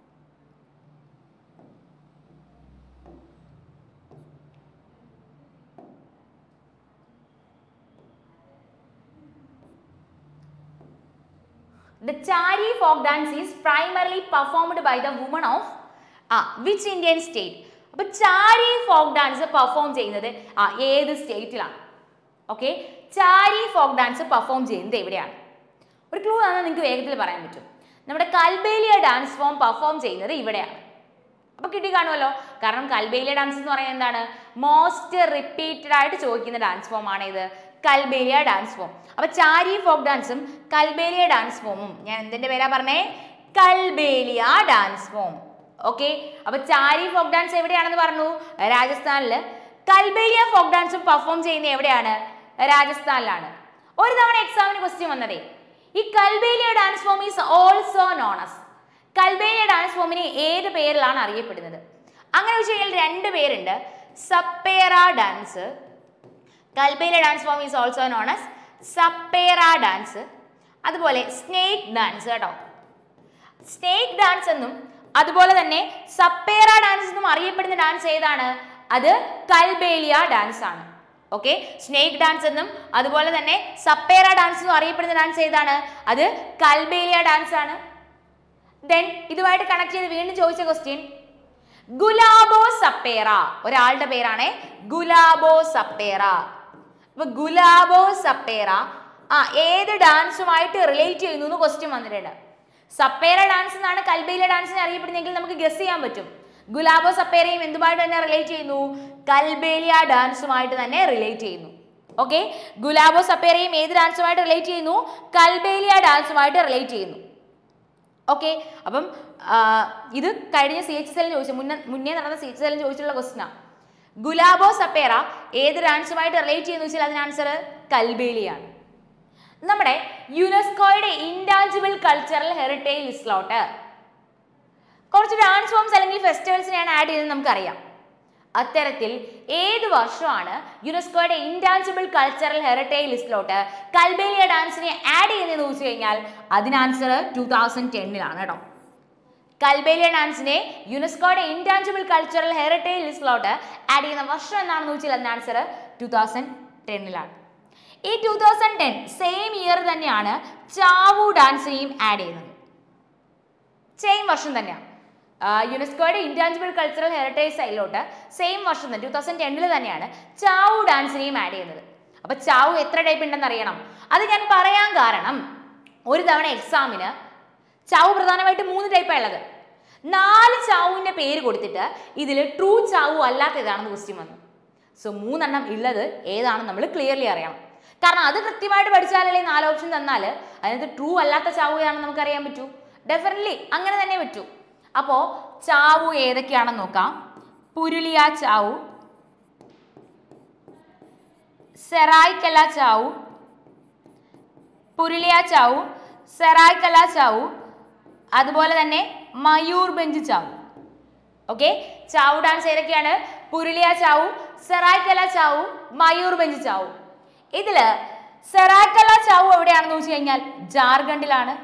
S1: The Chari folk dance is primarily performed by the women of ആ വിച്ച് ഇന്ത്യൻ സ്റ്റേറ്റ് അപ്പൊ ചാരി ഫോക്ക് ഡാൻസ് പെർഫോം ചെയ്യുന്നത് ആ ഏത് സ്റ്റേറ്റിലാണ് okay Chari folk dance perform ചെയ്യുന്നത് എവിടെയാണ് ഒരു ക്ലൂ തന്നാൽ നിങ്ങൾക്ക് വേഗത്തിൽ പറയാൻ പറ്റും നമ്മുടെ കൽബേലിയ ഡാൻസ് ഫോം പെർഫോം ചെയ്യുന്നത് ഇവിടെയാണ് അപ്പൊ കിട്ടി കാണുമല്ലോ കാരണം കൽബേലിയ ഡാൻസ് എന്ന് പറയുന്നത് എന്താണ് മോസ്റ്റ് റിപ്പീറ്റഡ് ആയിട്ട് ചോദിക്കുന്ന ഡാൻസ് ഫോം ആണ് ഇത് കൽബേലിയ ഡാൻസ് ഫോം അപ്പൊ ചാരി ഫോക്ക് ഡാൻസും കൽബേലിയ ഡാൻസ് ഫോമും ഞാൻ എന്തിന്റെ പേരാ പറഞ്ഞേ കൽബേലിയ ഡാൻസ് ഫോം ഓക്കെ അപ്പൊ ചാരി ഫോക്ക് ഡാൻസ് എവിടെയാണെന്ന് പറഞ്ഞു രാജസ്ഥാനില് കൽബേലിയ ഫോക്ക് ഡാൻസും പെർഫോം ചെയ്യുന്നത് എവിടെയാണ് രാജസ്ഥാനിലാണ് ഒരു തവണ എക്സാമിന് ക്വസ്റ്റ്യൻ വന്നതേ ഈ Kalbelia dance form is also known as Kalbelia dance ഫോമിനെ ഏത് പേരിലാണ് അറിയപ്പെടുന്നത് അങ്ങനെ വെച്ച് കഴിഞ്ഞാൽ രണ്ട് പേരുണ്ട് സപ്പേറ dance Kalbelia dance form is also non as സപ്പേറ dance അതുപോലെ സ്നേക്ക് ഡാൻസ് കേട്ടോ സ്നേക്ക് ഡാൻസ് എന്നും അതുപോലെ തന്നെ സപ്പേറ ഡാൻസ് എന്നും അറിയപ്പെടുന്ന ഡാൻസ് ഏതാണ് അത് കൽബേലിയ ഡാൻസ് ആണ് ഓക്കെ സ്നേക്ക് ഡാൻസ് എന്നും അതുപോലെ തന്നെ സപ്പേറ ഡാൻസ് എന്നും അറിയപ്പെടുന്ന ഡാൻസ് ഏതാണ് അത് കൽബേലിയ ഡാൻസ് ആണ് ദെൻ ഇതുമായിട്ട് കണക്ട് ചെയ്ത് വീണ്ടും ചോദിച്ച ക്വസ്റ്റ്യൻ ഗുലാബോ സപ്പേറ ഒരാളുടെ പേരാണ് ഗുലാബോ സപ്പേറ അപ്പൊ ഗുലാബോ സപ്പേറ ആ ഏത് ഡാൻസുമായിട്ട് റിലേറ്റ് ചെയ്യുന്നു എന്ന് ക്വസ്റ്റ്യൻ വന്നിട്ടുണ്ട് സപ്പേറ ഡാൻസ് എന്നാണ് കൽബയിലെ ഡാൻസിനെ അറിയപ്പെടുന്നെങ്കിൽ നമുക്ക് ഗസ് ചെയ്യാൻ പറ്റും ഗുലാബോ സപ്പേറയും എന്തുമായിട്ട് തന്നെ റിലേറ്റ് ചെയ്യുന്നു കൽബേലിയ ഡാൻസുമായിട്ട് തന്നെ റിലേറ്റ് ചെയ്യുന്നു ഓക്കെ ഗുലാബോ സപ്പേറയും ഏത് ഡാൻസുമായിട്ട് റിലേറ്റ് ചെയ്യുന്നു കൽബേലിയ ഡാൻസുമായിട്ട് റിലേറ്റ് ചെയ്യുന്നു ഓക്കെ അപ്പം ആ, ഇത് കഴിഞ്ഞ സി എച്ച് എല്ലിന് ചോദിച്ചു മുന്നേ മുന്നേ നടന്ന സി എച്ച് എല്ലിന് ചോദിച്ചിട്ടുള്ള ക്വസ്റ്റിനാണ് ഗുലാബോ സപ്പേറ ഏത് ഡാൻസുമായിട്ട് റിലേറ്റ് ചെയ്യുന്നു വെച്ചാൽ അതിന് ആൻസർ കൽബേലിയാണ് നമ്മുടെ യുനെസ്കോയുടെ ഇൻടാഞ്ചിബിൾ കൾച്ചറൽ ഹെറിറ്റേജ് ലിസ്റ്റിലോട്ട് കുറച്ച് ഡാൻസ് ഫോംസ് അല്ലെങ്കിൽ ഫെസ്റ്റിവൽസിനെയാണ് ആഡ് ചെയ്തത് നമുക്കറിയാം അത്തരത്തിൽ ഏത് വർഷമാണ് യുനെസ്കോയുടെ ഇൻടാഞ്ചിബിൾ കൾച്ചറൽ ഹെറിറ്റേജ് ലിസ്റ്റിലോട്ട് കൽബേലിയ ഡാൻസിനെ ആഡ് ചെയ്യുന്നതെന്ന് ചോദിച്ചു കഴിഞ്ഞാൽ അതിന് ആൻസർ ടൂ തൗസൻഡ് ടെന്നിലാണ് കേട്ടോ കൽബേലിയ ഡാൻസിനെ യുനെസ്കോയുടെ ഇൻടാഞ്ചിബിൾ കൾച്ചറൽ ഹെറിറ്റേജ് ലിസ്റ്റിലോട്ട് ആഡ് ചെയ്യുന്ന വർഷം എന്നാണെന്ന് ചോദിച്ചാൽ അതിന് ആൻസർ ടൂ തൗസൻഡ് ടെന്നിലാണ് ഈ two thousand ten same year തന്നെയാണ് ചാവു ഡാൻസിനെയും ആഡ് ചെയ്യുന്നത് സെയിം വർഷം തന്നെയാണ് ആ, യുനെസ്കോയുടെ ഇൻറ്റാഞ്ചിബിൾ കൾച്ചറൽ ഹെറിറ്റേജ് സൈഡിലോട്ട് സെയിം വർഷം തന്നെ ടൂ തൗസൻഡ് ടെന്നിൽ തന്നെയാണ് ചാവു ഡാൻസിനെയും ആഡ് ചെയ്യുന്നത് അപ്പൊ ചാവു എത്ര ടൈപ്പ് ഉണ്ടെന്ന് അറിയണം അത് ഞാൻ പറയാൻ കാരണം ഒരു തവണ എക്സാമിന് ചാവു പ്രധാനമായിട്ട് മൂന്ന് ടൈപ്പാണ് ഉള്ളത് നാല് ചാവുവിന്റെ പേര് കൊടുത്തിട്ട് ഇതിൽ ട്രൂ ചാവു അല്ലാത്ത ഏതാണെന്ന് ക്വസ്റ്റ്യൻ വന്നു സോ മൂന്നെണ്ണം ഉള്ളത് ഏതാണെന്ന് നമ്മൾ ക്ലിയർലി അറിയണം കാരണം അത് കൃത്യമായിട്ട് പഠിച്ചാലല്ലേ നാല് ഓപ്ഷൻ തന്നാൽ അതിനകത്ത് ട്രൂ അല്ലാത്ത ചാവു ഏതാണെന്ന് നമുക്ക് അറിയാൻ പറ്റൂ ഡെഫിനറ്റ്ലി അങ്ങനെ തന്നെ പറ്റൂ അപ്പോൾ ചാവു ഏതൊക്കെയാണെന്ന് നോക്കാം പുരുളിയ ചാവു സെറായ്ക്കല ചാവു പുരുളിയ ചാവു സെറായ്ക്കല ചാവു അതുപോലെ തന്നെ Mayurbhanj Chhau okay Chhau dance ഏതൊക്കെയാണ് പുരുളിയ ചാവു സെറായ്ക്കല ചാവു മയൂർ ബെഞ്ച് ചാവു ഇതില് സെറായ്ക്കല ചാവു എവിടെയാണെന്ന് വെച്ച് കഴിഞ്ഞാൽ ജാർഖണ്ഡിലാണ്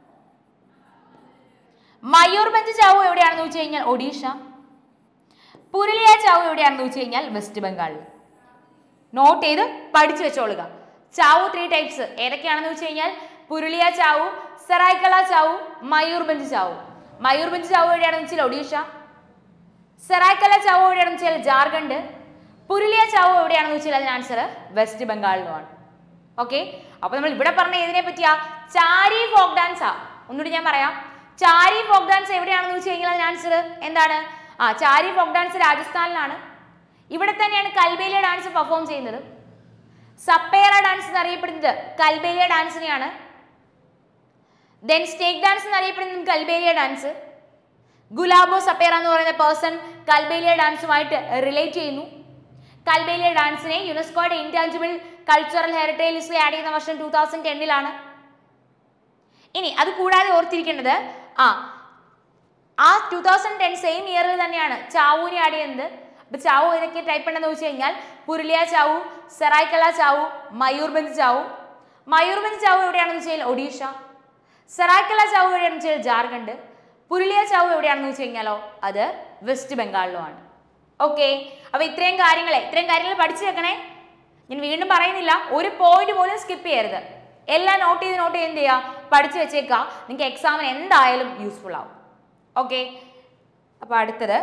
S1: മയൂർ ബെഞ്ച് ചാവു എവിടെയാണെന്ന് വെച്ച് കഴിഞ്ഞാൽ ഒഡീഷ പുരുളിയ ചാവു എവിടെയാണെന്ന് വെച്ച് കഴിഞ്ഞാൽ വെസ്റ്റ് ബംഗാളിൽ നോട്ട് ചെയ്ത് പഠിച്ചു വെച്ചോളുക ചാവു ത്രീ ടൈപ്സ് ഏതൊക്കെയാണെന്ന് വെച്ച് കഴിഞ്ഞാൽ പുരുളിയ ചാവു സെറായ്ക്കള ചാവു മയൂർ ബെഞ്ച് ചാവു മയൂർ ബെഞ്ച് ചാവു എവിടെയാണെന്ന് വെച്ചാൽ ഒഡീഷ സെറായ്ക്കല ചാവു എവിടെയാണെന്ന് വെച്ചാൽ ജാർഖണ്ഡ് പുരുളിയ ചാവു എവിടെയാണെന്ന് വെച്ചാൽ അതിന് ആൻസർ വെസ്റ്റ് ബംഗാളിലുമാണ് ഓക്കെ അപ്പൊ നമ്മൾ ഇവിടെ പറഞ്ഞ ഏതിനെ പറ്റിയാ ചാരി ഫോക്ക് ഡാൻസാ ഒന്നുകൂടി ഞാൻ പറയാം ചാരി ഫോക്ക് ഡാൻസ് എവിടെയാണെന്ന് വെച്ച് കഴിഞ്ഞാൽ അതിന് ആൻസർ എന്താണ് ആ ചാരി ഫോക്ക് ഡാൻസ് രാജസ്ഥാനിലാണ് ഇവിടെ തന്നെയാണ് കൽബേലിയ ഡാൻസ് പെർഫോം ചെയ്യുന്നത് സപ്പേറ ഡാൻസ് എന്നറിയപ്പെടുന്നത് കൽബേലിയ ഡാൻസിനെയാണ് ദെൻ സ്നേക്ക് ഡാൻസ് എന്നറിയപ്പെടുന്നത് കൽബേലിയ ഡാൻസ് ഗുലാബോ സപ്പേറ എന്ന് പറയുന്ന പേഴ്സൺ കൽബേലിയ ഡാൻസുമായിട്ട് റിലേറ്റ് ചെയ്യുന്നു കൽബേലിയ ഡാൻസിനെ യുനെസ്കോയുടെ ഇൻറ്റാഞ്ചിബിൾ കൾച്ചറൽ ഹെറിറ്റേജ് ലിസ്റ്റിൽ ആഡ് ചെയ്യുന്ന വർഷം ടൂ തൗസൻഡ് ടെന്നിലാണ് ഇനി അത് കൂടാതെ ഓർത്തിരിക്കേണ്ടത് ആ ആ ടൂ തൗസൻഡ് ടെൻ സെയിം ഇയറിൽ തന്നെയാണ് ചാവുവിനെ ആഡ് ചെയ്യുന്നത് അപ്പൊ ചാവു ഏതൊക്കെ ടൈപ്പ് ഉണ്ടെന്ന് വെച്ച് കഴിഞ്ഞാൽ പുരുലിയ ചാവു സെറായ്ക്കല ചാവു മയൂർബഞ്ച് ചാവു മയൂർബഞ്ച് ചാവു എവിടെയാണെന്ന് വെച്ച് കഴിഞ്ഞാൽ ഒഡീഷ സെറായ്ക്കല ചാവു എവിടെയാണെന്ന് വെച്ച് കഴിഞ്ഞാൽ ജാർഖണ്ഡ് പുരുലിയ ചാവു എവിടെയാണെന്ന് വെച്ച് കഴിഞ്ഞാലോ അത് വെസ്റ്റ് ബംഗാളിലുമാണ് ഓക്കെ അപ്പൊ ഇത്രയും കാര്യങ്ങളെ ഇത്രയും കാര്യങ്ങൾ പഠിച്ചു വെക്കണേ ഞാൻ വീണ്ടും പറയുന്നില്ല ഒരു പോയിന്റ് പോലും സ്കിപ്പ് ചെയ്യരുത് എല്ലാം നോട്ട് ചെയ്ത് നോട്ട് ചെയ്ത് എന്ത് ചെയ്യുക പഠിച്ചു വെച്ചേക്കുക നിങ്ങൾക്ക് എക്സാമിന് എന്തായാലും യൂസ്ഫുൾ ആവും ഓക്കെ അപ്പോൾ അടുത്തത്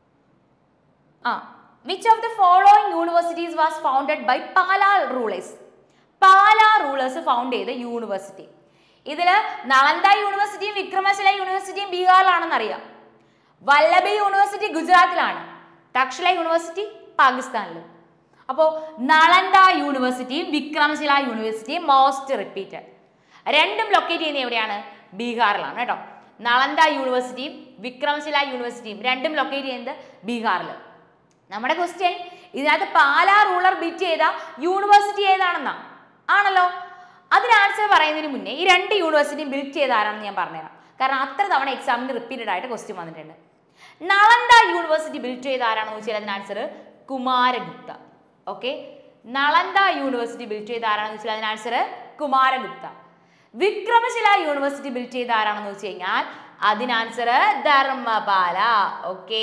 S1: ആ which of the following universities was founded by Pala rulers Pala rulers found ചെയ്ത യൂണിവേഴ്സിറ്റി ഇതിൽ നളന്ദ യൂണിവേഴ്സിറ്റിയും വിക്രമശില യൂണിവേഴ്സിറ്റിയും ബീഹാറിലാണെന്ന് അറിയാം വല്ലഭി യൂണിവേഴ്സിറ്റി ഗുജറാത്തിലാണ് തക്ഷല യൂണിവേഴ്സിറ്റി പാകിസ്ഥാനിലും അപ്പോൾ നളന്ദ യൂണിവേഴ്സിറ്റിയും വിക്രമശില യൂണിവേഴ്സിറ്റിയും മോസ്റ്റ് റിപ്പീറ്റഡ് രണ്ടും ലൊക്കേറ്റ് ചെയ്യുന്നത് എവിടെയാണ് ബീഹാറിലാണ് കേട്ടോ നളന്ദ യൂണിവേഴ്സിറ്റിയും വിക്രമശില യൂണിവേഴ്സിറ്റിയും രണ്ടും ലൊക്കേറ്റ് ചെയ്യുന്നത് ബീഹാറിൽ നമ്മുടെ ക്വസ്റ്റ്യൻ ഇതിനകത്ത് പാലാ റൂളർ ബിറ്റ് ചെയ്ത യൂണിവേഴ്സിറ്റി ഏതാണെന്നാ ആണല്ലോ അതിന് ആൻസർ പറയുന്നതിന് മുന്നേ ഈ രണ്ട് യൂണിവേഴ്സിറ്റിയും ബിൽറ്റ് ചെയ്ത ആരാണെന്ന് ഞാൻ പറഞ്ഞുതരാം കാരണം അത്ര തവണ എക്സാമിന് റിപ്പീറ്റഡ് ആയിട്ട് ക്വസ്റ്റ്യൻ വന്നിട്ടുണ്ട് നളന്ദ യൂണിവേഴ്സിറ്റി ബിൽറ്റ് ചെയ്ത ആരാണെന്ന് ചോദിച്ചാൽ അതിന് answer Kumaragupta okay Nalanda university built ചെയ്ത ആരാണെന്ന് വെച്ചാൽ അതിന് answer Kumaragupta Vikramashila university built ചെയ്ത ആരാണെന്ന് വെച്ച് കഴിഞ്ഞാൽ അതിന് answer Dharmapala okay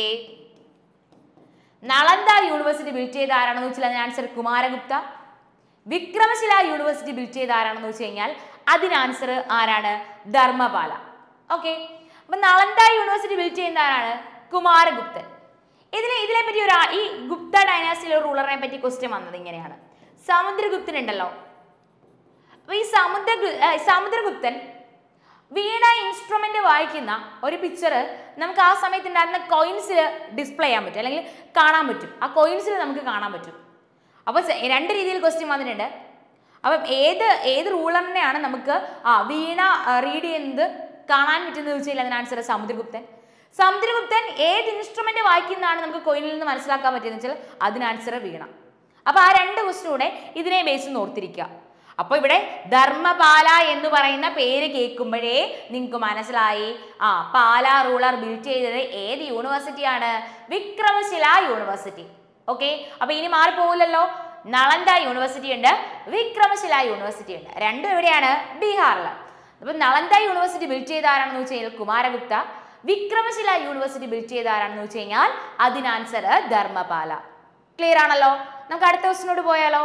S1: Nalanda university built ചെയ്ത ആരാണെന്ന് വെച്ചാൽ അതിന് answer Kumaragupta Vikramashila university built ചെയ്ത ആരാണെന്ന് വെച്ച് കഴിഞ്ഞാൽ അതിന് ആൻസർ ആരാണ് ധർമ്മപാല ഓക്കെ അപ്പൊ നളന്ദ യൂണിവേഴ്സിറ്റി ബിൽറ്റ് ചെയ്യുന്ന ആരാണ് കുമാരഗുപ്തൻ ഇതിനെ ഇതിനെ പറ്റി ഒരു ആ- ഈ ഗുപ്ത ഡൈനാസ്റ്റിയിലെ റൂളറിനെ പറ്റി ക്വസ്റ്റ്യൻ വന്നത് ഇങ്ങനെയാണ് സമുദ്രഗുപ്തൻ ഉണ്ടല്ലോ അപ്പൊ ഈ സമുദ്ര സമുദ്രഗുപ്തൻ വീണ ഇൻസ്ട്രുമെന്റ് വായിക്കുന്ന ഒരു പിക്ചർ നമുക്ക് ആ സമയത്ത് ഉണ്ടായിരുന്ന കോയിൻസിൽ ഡിസ്പ്ലേ ചെയ്യാൻ പറ്റും അല്ലെങ്കിൽ കാണാൻ പറ്റും ആ കോയിൻസിൽ നമുക്ക് കാണാൻ പറ്റും അപ്പോൾ രണ്ട് രീതിയിൽ ക്വസ്റ്റ്യൻ വന്നിട്ടുണ്ട് അപ്പം ഏത് ഏത് റൂളറിനെയാണ് നമുക്ക് ആ വീണ റീഡ് ചെയ്യുന്നത് കാണാൻ പറ്റുന്നത് ചോദിച്ചാൽ അതിന് ആൻസർ സമുദ്രഗുപ്തൻ സമുദ്രഗുപ്തൻ ഏത് ഇൻസ്ട്രുമെന്റ് വായിക്കുന്നതാണ് നമുക്ക് കോയിനിൽ നിന്ന് മനസ്സിലാക്കാൻ പറ്റിയെന്ന് വെച്ചാൽ അതിന് ആൻസർ വീണ അപ്പൊ ആ രണ്ട് ക്വസ്റ്റ്യൻ കൂടെ ഇതിനെ ബേസ് ചെയ്ത് ഓർത്തിരിക്കുക അപ്പൊ ഇവിടെ ധർമ്മപാല എന്ന് പറയുന്ന പേര് കേൾക്കുമ്പോഴേ നിങ്ങൾക്ക് മനസ്സിലായി ആ പാല റൂളർ ബിൽഡ് ചെയ്തത് ഏത് യൂണിവേഴ്സിറ്റിയാണ് വിക്രമശില യൂണിവേഴ്സിറ്റി ഓക്കെ അപ്പൊ ഇനി മാറിപ്പോകില്ലല്ലോ നളന്ദ യൂണിവേഴ്സിറ്റി ഉണ്ട് വിക്രമശില യൂണിവേഴ്സിറ്റി ഉണ്ട് രണ്ടും എവിടെയാണ് ബീഹാറിൽ അപ്പൊ നളന്ദ യൂണിവേഴ്സിറ്റി ബിൽഡ് ചെയ്ത ആരാണെന്ന് വെച്ച് കഴിഞ്ഞാൽ കുമാരഗുപ്ത വിക്രമശില യൂണിവേഴ്സിറ്റി ബിൽഡ് ചെയ്ത ആരാണെന്ന് വെച്ച് കഴിഞ്ഞാൽ അതിന് ആൻസർ ധർമ്മപാല ക്ലിയർ ആണല്ലോ നമുക്ക് അടുത്ത ക്വസ്റ്റിനോട് പോയാലോ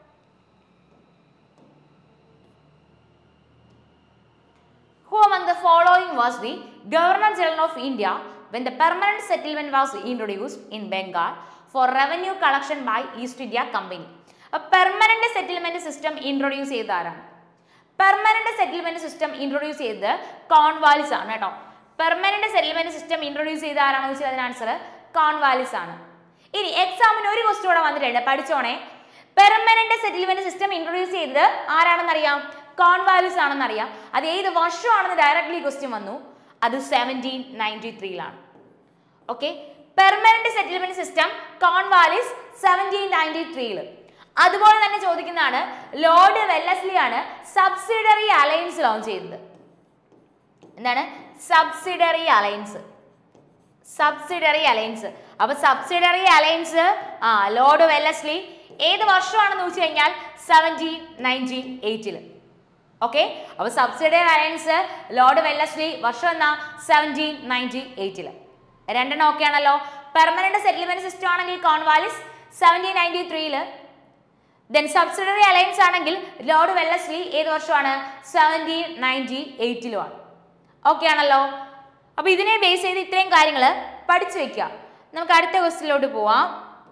S1: Who among the following was the Governor General of India when the permanent settlement was introduced in Bengal for revenue collection by East India Company? A permanent settlement system introduce ചെയ്ത ആരാണ് permanent settlement system introduce ചെയ്തത് Cornwallis ആണ് കേട്ടോ permanent settlement system introduce ചെയ്ത ആരാണെന്ന് വെച്ചാൽ അതിന് answer Cornwallis ആണ് ഇനി എക്സാമിന് ഒരു ക്വസ്റ്റ്യൻ കൂടെ വന്നിട്ടുണ്ട് പഠിച്ചോണേ പെർമനന്റ് സെറ്റിൽമെന്റ് സിസ്റ്റം ഇൻട്രൊഡ്യൂസ് ചെയ്തത് ആരാണെന്നറിയാം കോൺവാലിസ് ആണെന്നറിയാം അത് ഏത് വർഷമാണെന്ന് ഡയറക്ട്ലി ക്വസ്റ്റ്യൻ വന്നു അത് സെവൻറ്റീൻ നയൻറ്റി ത്രീയിലാണ് okay permanent settlement system Cornwallis seventeen ninety ത്രീയിൽ അതുപോലെ തന്നെ ചോദിക്കുന്നതാണ് ലോർഡ് വെല്ലസ്ലി ആണ് സബ്സിഡറി അലയൻസ് ലോഞ്ച് ചെയ്തത് എന്താണ് സബ്സിഡറി അലയൻസ് സബ്സിഡറി അലയൻസ് അപ്പൊ സബ്സിഡറി അലയൻസ് ആ ലോർഡ് വെല്ലസ്ലി ഏത് വർഷമാണെന്ന് ചോദിച്ചു കഴിഞ്ഞാൽ സെവൻറ്റീൻ നയൻറ്റീൻ എയ്റ്റിൽ ഓക്കെ അപ്പൊ സബ്സിഡറി അലയൻസ് ലോർഡ് വെല്ലസ്ലി വർഷം എന്നാ സെവൻറ്റീൻ നയൻറ്റീൻ എയ്റ്റിൽ രണ്ടെണ്ണം ഓക്കെ ആണല്ലോ പെർമനന്റ് സെറ്റിൽമെന്റ് സിസ്റ്റം ആണെങ്കിൽ കോൺവാലിസ് സെവൻറ്റീൻ നയൻറ്റി ത്രീയിൽ ദെൻ സബ്സിഡറി അലയൻസ് ആണെങ്കിൽ ലോർഡ് വെല്ലസ്ലി ഏത് വർഷമാണ് സെവൻറ്റീൻ നയൻറ്റി എയ്റ്റിലുമാണ് ഓക്കെ ആണല്ലോ അപ്പൊ ഇതിനെ ബേസ് ചെയ്ത് ഇത്രയും കാര്യങ്ങൾ പഠിച്ചു വെക്കുക നമുക്ക് അടുത്ത ക്വസ്റ്റിലോട്ട് പോവാം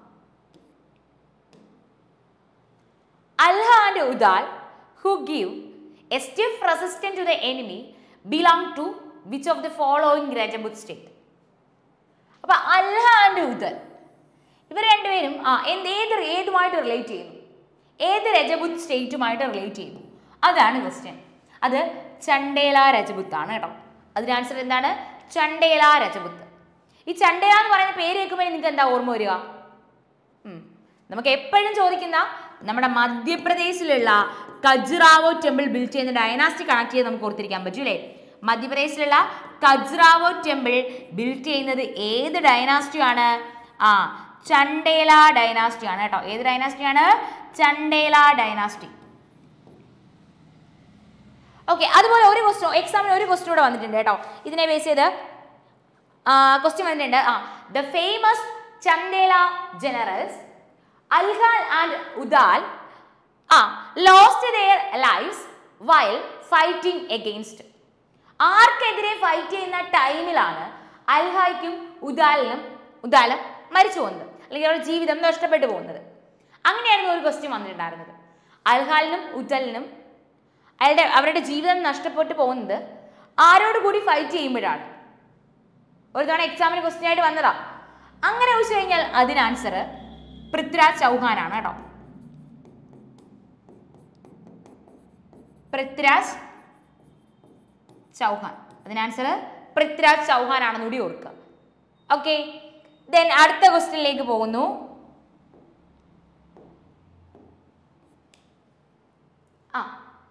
S1: Alha and Udal who give a stiff resistant to the enemy belong to which of the following Rajput state അപ്പൊ അൽഹ ആൻഡ് ഉദൽ ഇവർ രണ്ടുപേരും ആ എന്ത് ഏത് ഏതുമായിട്ട് റിലേറ്റ് ചെയ്യുന്നു ഏത് രജപുത് സ്റ്റേറ്റുമായിട്ട് റിലേറ്റ് ചെയ്യുന്നു അതാണ് ക്വസ്റ്റ്യൻ അത് ചണ്ടേല രജപുത്ത് ആണ് കേട്ടോ അതിന് ആൻസർ എന്താണ് ചണ്ടേല രജപുത്ത് ഈ ചണ്ടേല എന്ന് പറയുന്ന പേര് കേൾക്കുമ്പോൾ നിങ്ങൾക്ക് എന്താ ഓർമ്മ വരിക ഉം. നമുക്ക് എപ്പോഴും ചോദിക്കുന്ന നമ്മുടെ മധ്യപ്രദേശിലുള്ള ഖജുറാവോ ടെമ്പിൾ ബിൽഡ് ചെയ്യുന്ന ഡൈനാസ്റ്റി കണക്ട് ചെയ്ത് നമുക്ക് ഓർത്തിരിക്കാൻ പറ്റൂലേ മധ്യപ്രദേശിലുള്ള ഖജുറാവോ ടെമ്പിൾ ബിൽഡ് ചെയ്യുന്നത് ഏത് ഡൈനാസ്റ്റിയാണ് ആ ചണ്ടേല ഡൈനാസ്റ്റി ആണ് കേട്ടോ ഏത് ഡൈനാസ്റ്റിയാണ് ചണ്ടേല ഡൈനാസ്റ്റി ഓക്കെ അതുപോലെ ഒരു ക്വസ്റ്റ്യൻ എക്സാമിന് ഒരു ക്വസ്റ്റ്യൻ കൂടെ വന്നിട്ടുണ്ട് കേട്ടോ ഇതിനെ ബേസ് ചെയ്ത് ക്വസ്റ്റ്യൻ വന്നിട്ടുണ്ട് ആ the famous Chandela generals Alha and Udal ആ lost their lives while fighting against ആർക്കെതിരെ ഫൈറ്റ് ചെയ്യുന്ന ടൈമിലാണ് അൽഹായ്ക്കും ഉദാലിനും ഉദാലും മരിച്ചു പോകുന്നത് അല്ലെങ്കിൽ അവരുടെ ജീവിതം നഷ്ടപ്പെട്ടു പോകുന്നത് അങ്ങനെയായിരുന്നു ഒരു ക്വസ്റ്റ്യൻ വന്നിട്ടുണ്ടായിരുന്നത് അൽഹാലിനും ഉജലിനും അയാളുടെ അവരുടെ ജീവിതം നഷ്ടപ്പെട്ടു പോകുന്നത് ആരോട് കൂടി ഫൈറ്റ് ചെയ്യുമ്പോഴാണ് ഒരു തവണ എക്സാമിന് ക്വസ്റ്റ്യൻ ആയിട്ട് വന്നതാ അങ്ങനെ ചോദിച്ചു കഴിഞ്ഞാൽ അതിന് ആൻസർ പൃഥ്വിരാജ് ചൗഹാനാണ് കേട്ടോ പൃഥ്വിരാജ് ചൗഹാൻ അതിന് ആൻസർ പൃഥ്വിരാജ് ചൗഹാൻ ആണെന്ന് കൂടി ഓർക്കുക ഓക്കെ ദെൻ അടുത്ത ക്വസ്റ്റ്യനിലേക്ക് പോകുന്നു ആ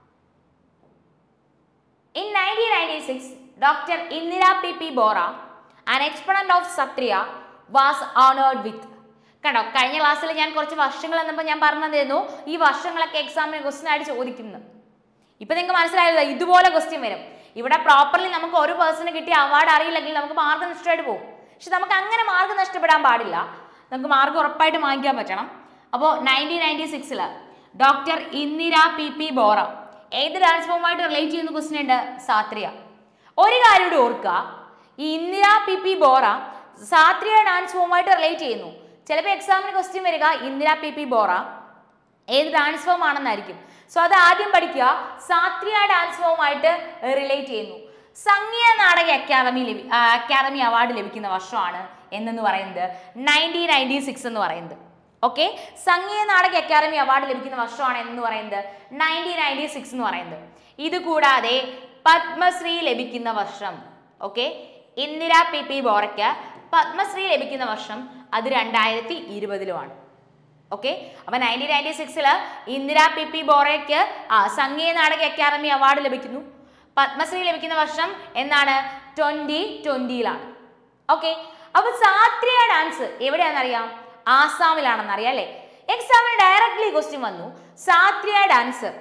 S1: In 1996, Dr. Indira P. P. Bora, an exponent of Satriya, was honored with കണ്ടോ കഴിഞ്ഞ ക്ലാസ്സിൽ ഞാൻ കുറച്ച് വർഷങ്ങൾ എന്നപ്പോൾ ഞാൻ പറഞ്ഞതായിരുന്നു ഈ വർഷങ്ങളൊക്കെ എക്സാമിന് ക്വസ്റ്റ്യൻ ആയിട്ട് ചോദിക്കുന്നു ഇപ്പൊ നിങ്ങൾക്ക് മനസ്സിലായല്ലോ ഇതുപോലെ ക്വസ്റ്റ്യൻ വരും ഇവിടെ പ്രോപ്പർലി നമുക്ക് ഒരു പേഴ്സണ് കിട്ടിയ അവാർഡ് അറിയില്ലെങ്കിൽ നമുക്ക് മാർക്ക് നഷ്ടമായിട്ട് പോകും പക്ഷെ നമുക്ക് അങ്ങനെ മാർക്ക് നഷ്ടപ്പെടാൻ പാടില്ല നമുക്ക് മാർക്ക് ഉറപ്പായിട്ട് വാങ്ങിക്കാൻ പറ്റണം അപ്പോൾ നയൻറ്റീൻ നയൻറ്റി സിക്സിൽ doctor Indira P P Bora ഏത് ഡാൻസ് ഫോമുമായിട്ട് റിലേറ്റ് ചെയ്യുന്ന ക്വസ്റ്റ്യൻ ഉണ്ട് സാത്രിയ ഒരു കാര്യം കൂടി ഓർക്കുക ഈ Indira P P Bora Sattriya dance ഫോമുമായിട്ട് റിലേറ്റ് ചെയ്യുന്നു ചിലപ്പോൾ എക്സാമിന് ക്വസ്റ്റ്യൻ വരിക ഇന്ദിര പി പി ബോറ ഏത് ഡാൻസ് ഫോം ആണെന്നായിരിക്കും സോ അത് ആദ്യം പഠിക്കുക സാത്രിയ ഡാൻസ് ഫോമായിട്ട് റിലേറ്റ് ചെയ്യുന്നു സംഗീത നാടക അക്കാദമി ലഭി ആ, അക്കാദമി അവാർഡ് ലഭിക്കുന്ന വർഷമാണ് എന്നെന്ന് പറയുന്നത് നയൻറ്റീൻ നയൻറ്റി സിക്സ് എന്ന് പറയുന്നത് ഓക്കെ സംഗീത നാടക അക്കാദമി അവാർഡ് ലഭിക്കുന്ന വർഷമാണ് എന്ന് പറയുന്നത് നയൻറ്റീൻ നയൻറ്റി സിക്സ് എന്ന് പറയുന്നത് ഇത് കൂടാതെ പത്മശ്രീ ലഭിക്കുന്ന വർഷം ഓക്കെ ഇന്ദിര പി പി ബോറയ്ക്ക് പത്മശ്രീ ലഭിക്കുന്ന വർഷം അത് രണ്ടായിരത്തി ഇരുപതിലുമാണ് ഓക്കെ അപ്പൊ നയൻറ്റീൻ നയൻറ്റി സിക്സില് ഇന്ദിര പി പി ബോറയ്ക്ക് ആ സംഗീത നാടക അക്കാദമി അവാർഡ് ലഭിക്കുന്നു പത്മശ്രീ ലഭിക്കുന്ന വർഷം എന്നാണ് ട്വന്റി ട്വന്റിയിലാണ് ഓക്കെ അപ്പൊ സാത്രിയ ഡാൻസ് എവിടെയാണെന്നറിയാം ആസാമിലാണെന്ന് അറിയാം അല്ലേ എക്സാമിന് ഡയറക്ട്ലി ക്വസ്റ്റ്യൻ വന്നു സാത്രിയ ഡാൻസ്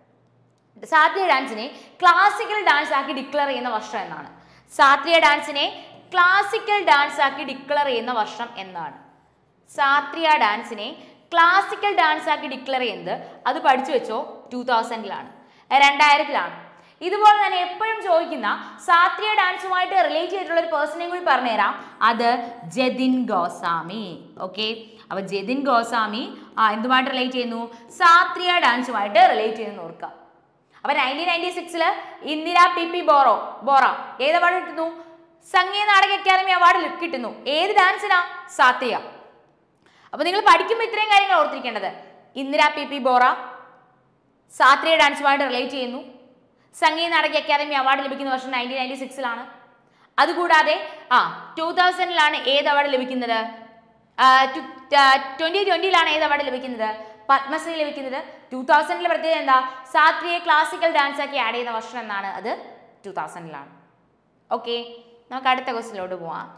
S1: സാത്രിയ ഡാൻസിനെ ക്ലാസിക്കൽ ഡാൻസ് ആക്കി ഡിക്ലെയർ ചെയ്യുന്ന വർഷം എന്നാണ് സാത്രിയ ഡാൻസിനെ ക്ലാസിക്കൽ ഡാൻസ് ആക്കി ഡിക്ലെയർ ചെയ്യുന്ന വർഷം എന്നാണ് സാത്രിയ ഡാൻസിനെ ക്ലാസിക്കൽ ഡാൻസ് ആക്കി ഡിക്ലെയർ ചെയ്യുന്നത് അത് പഠിച്ചു വെച്ചോ ടൂ തൗസൻഡിലാണ് രണ്ടായിരത്തിലാണ് ഇതുപോലെ തന്നെ എപ്പോഴും ചോദിക്കുന്ന സാത്രിയ ഡാൻസുമായിട്ട് റിലേറ്റ് ചെയ്തിട്ടുള്ള ഒരു പേഴ്സണെ കൂടി പറഞ്ഞുതരാം അത് ജതിൻ ഗോസ്വാമി ഓക്കെ അപ്പൊ ജതിൻ ഗോസ്വാമി ആ എന്തുമായിട്ട് റിലേറ്റ് ചെയ്യുന്നു സാത്രിയ ഡാൻസുമായിട്ട് റിലേറ്റ് ചെയ്യുന്നു ഓർക്കുക അപ്പൊ നയൻറ്റീൻ നയൻറ്റി സിക്സില് ഇന്ദിര പി പി ബോറോ ബോറ ഏത് അവാർഡ് കിട്ടുന്നു സംഗീത നാടക അക്കാദമി അവാർഡ് കിട്ടുന്നു ഏത് ഡാൻസിനാ സാത്രിയ അപ്പൊ നിങ്ങൾ പഠിക്കുമ്പോൾ ഇത്രയും കാര്യങ്ങൾ ഓർത്തിരിക്കേണ്ടത് ഇന്ദിര പി പി ബോറ സാത്രിയ ഡാൻസുമായിട്ട് റിലേറ്റ് ചെയ്യുന്നു സംഗീത നാടക അക്കാദമി അവാർഡ് ലഭിക്കുന്ന വർഷം നയൻറ്റീൻ നയൻറ്റി സിക്സിലാണ് അതുകൂടാതെ ആ ടൂ തൗസൻഡിലാണ് ഏത് അവാർഡ് ലഭിക്കുന്നത് ട്വന്റി ട്വന്റിയിലാണ് ഏത് അവാർഡ് ലഭിക്കുന്നത് പത്മശ്രീ ലഭിക്കുന്നത് ടൂ തൗസൻഡിലെ പ്രത്യേകത എന്താ സാത്രിയെ ക്ലാസിക്കൽ ഡാൻസ് ആക്കി ആഡ് ചെയ്യുന്ന വർഷം എന്നാണ് അത് ടൂ തൗസൻഡിലാണ് ഓക്കെ നമുക്ക് അടുത്ത ക്വസ്റ്റിലോട്ട് പോവാം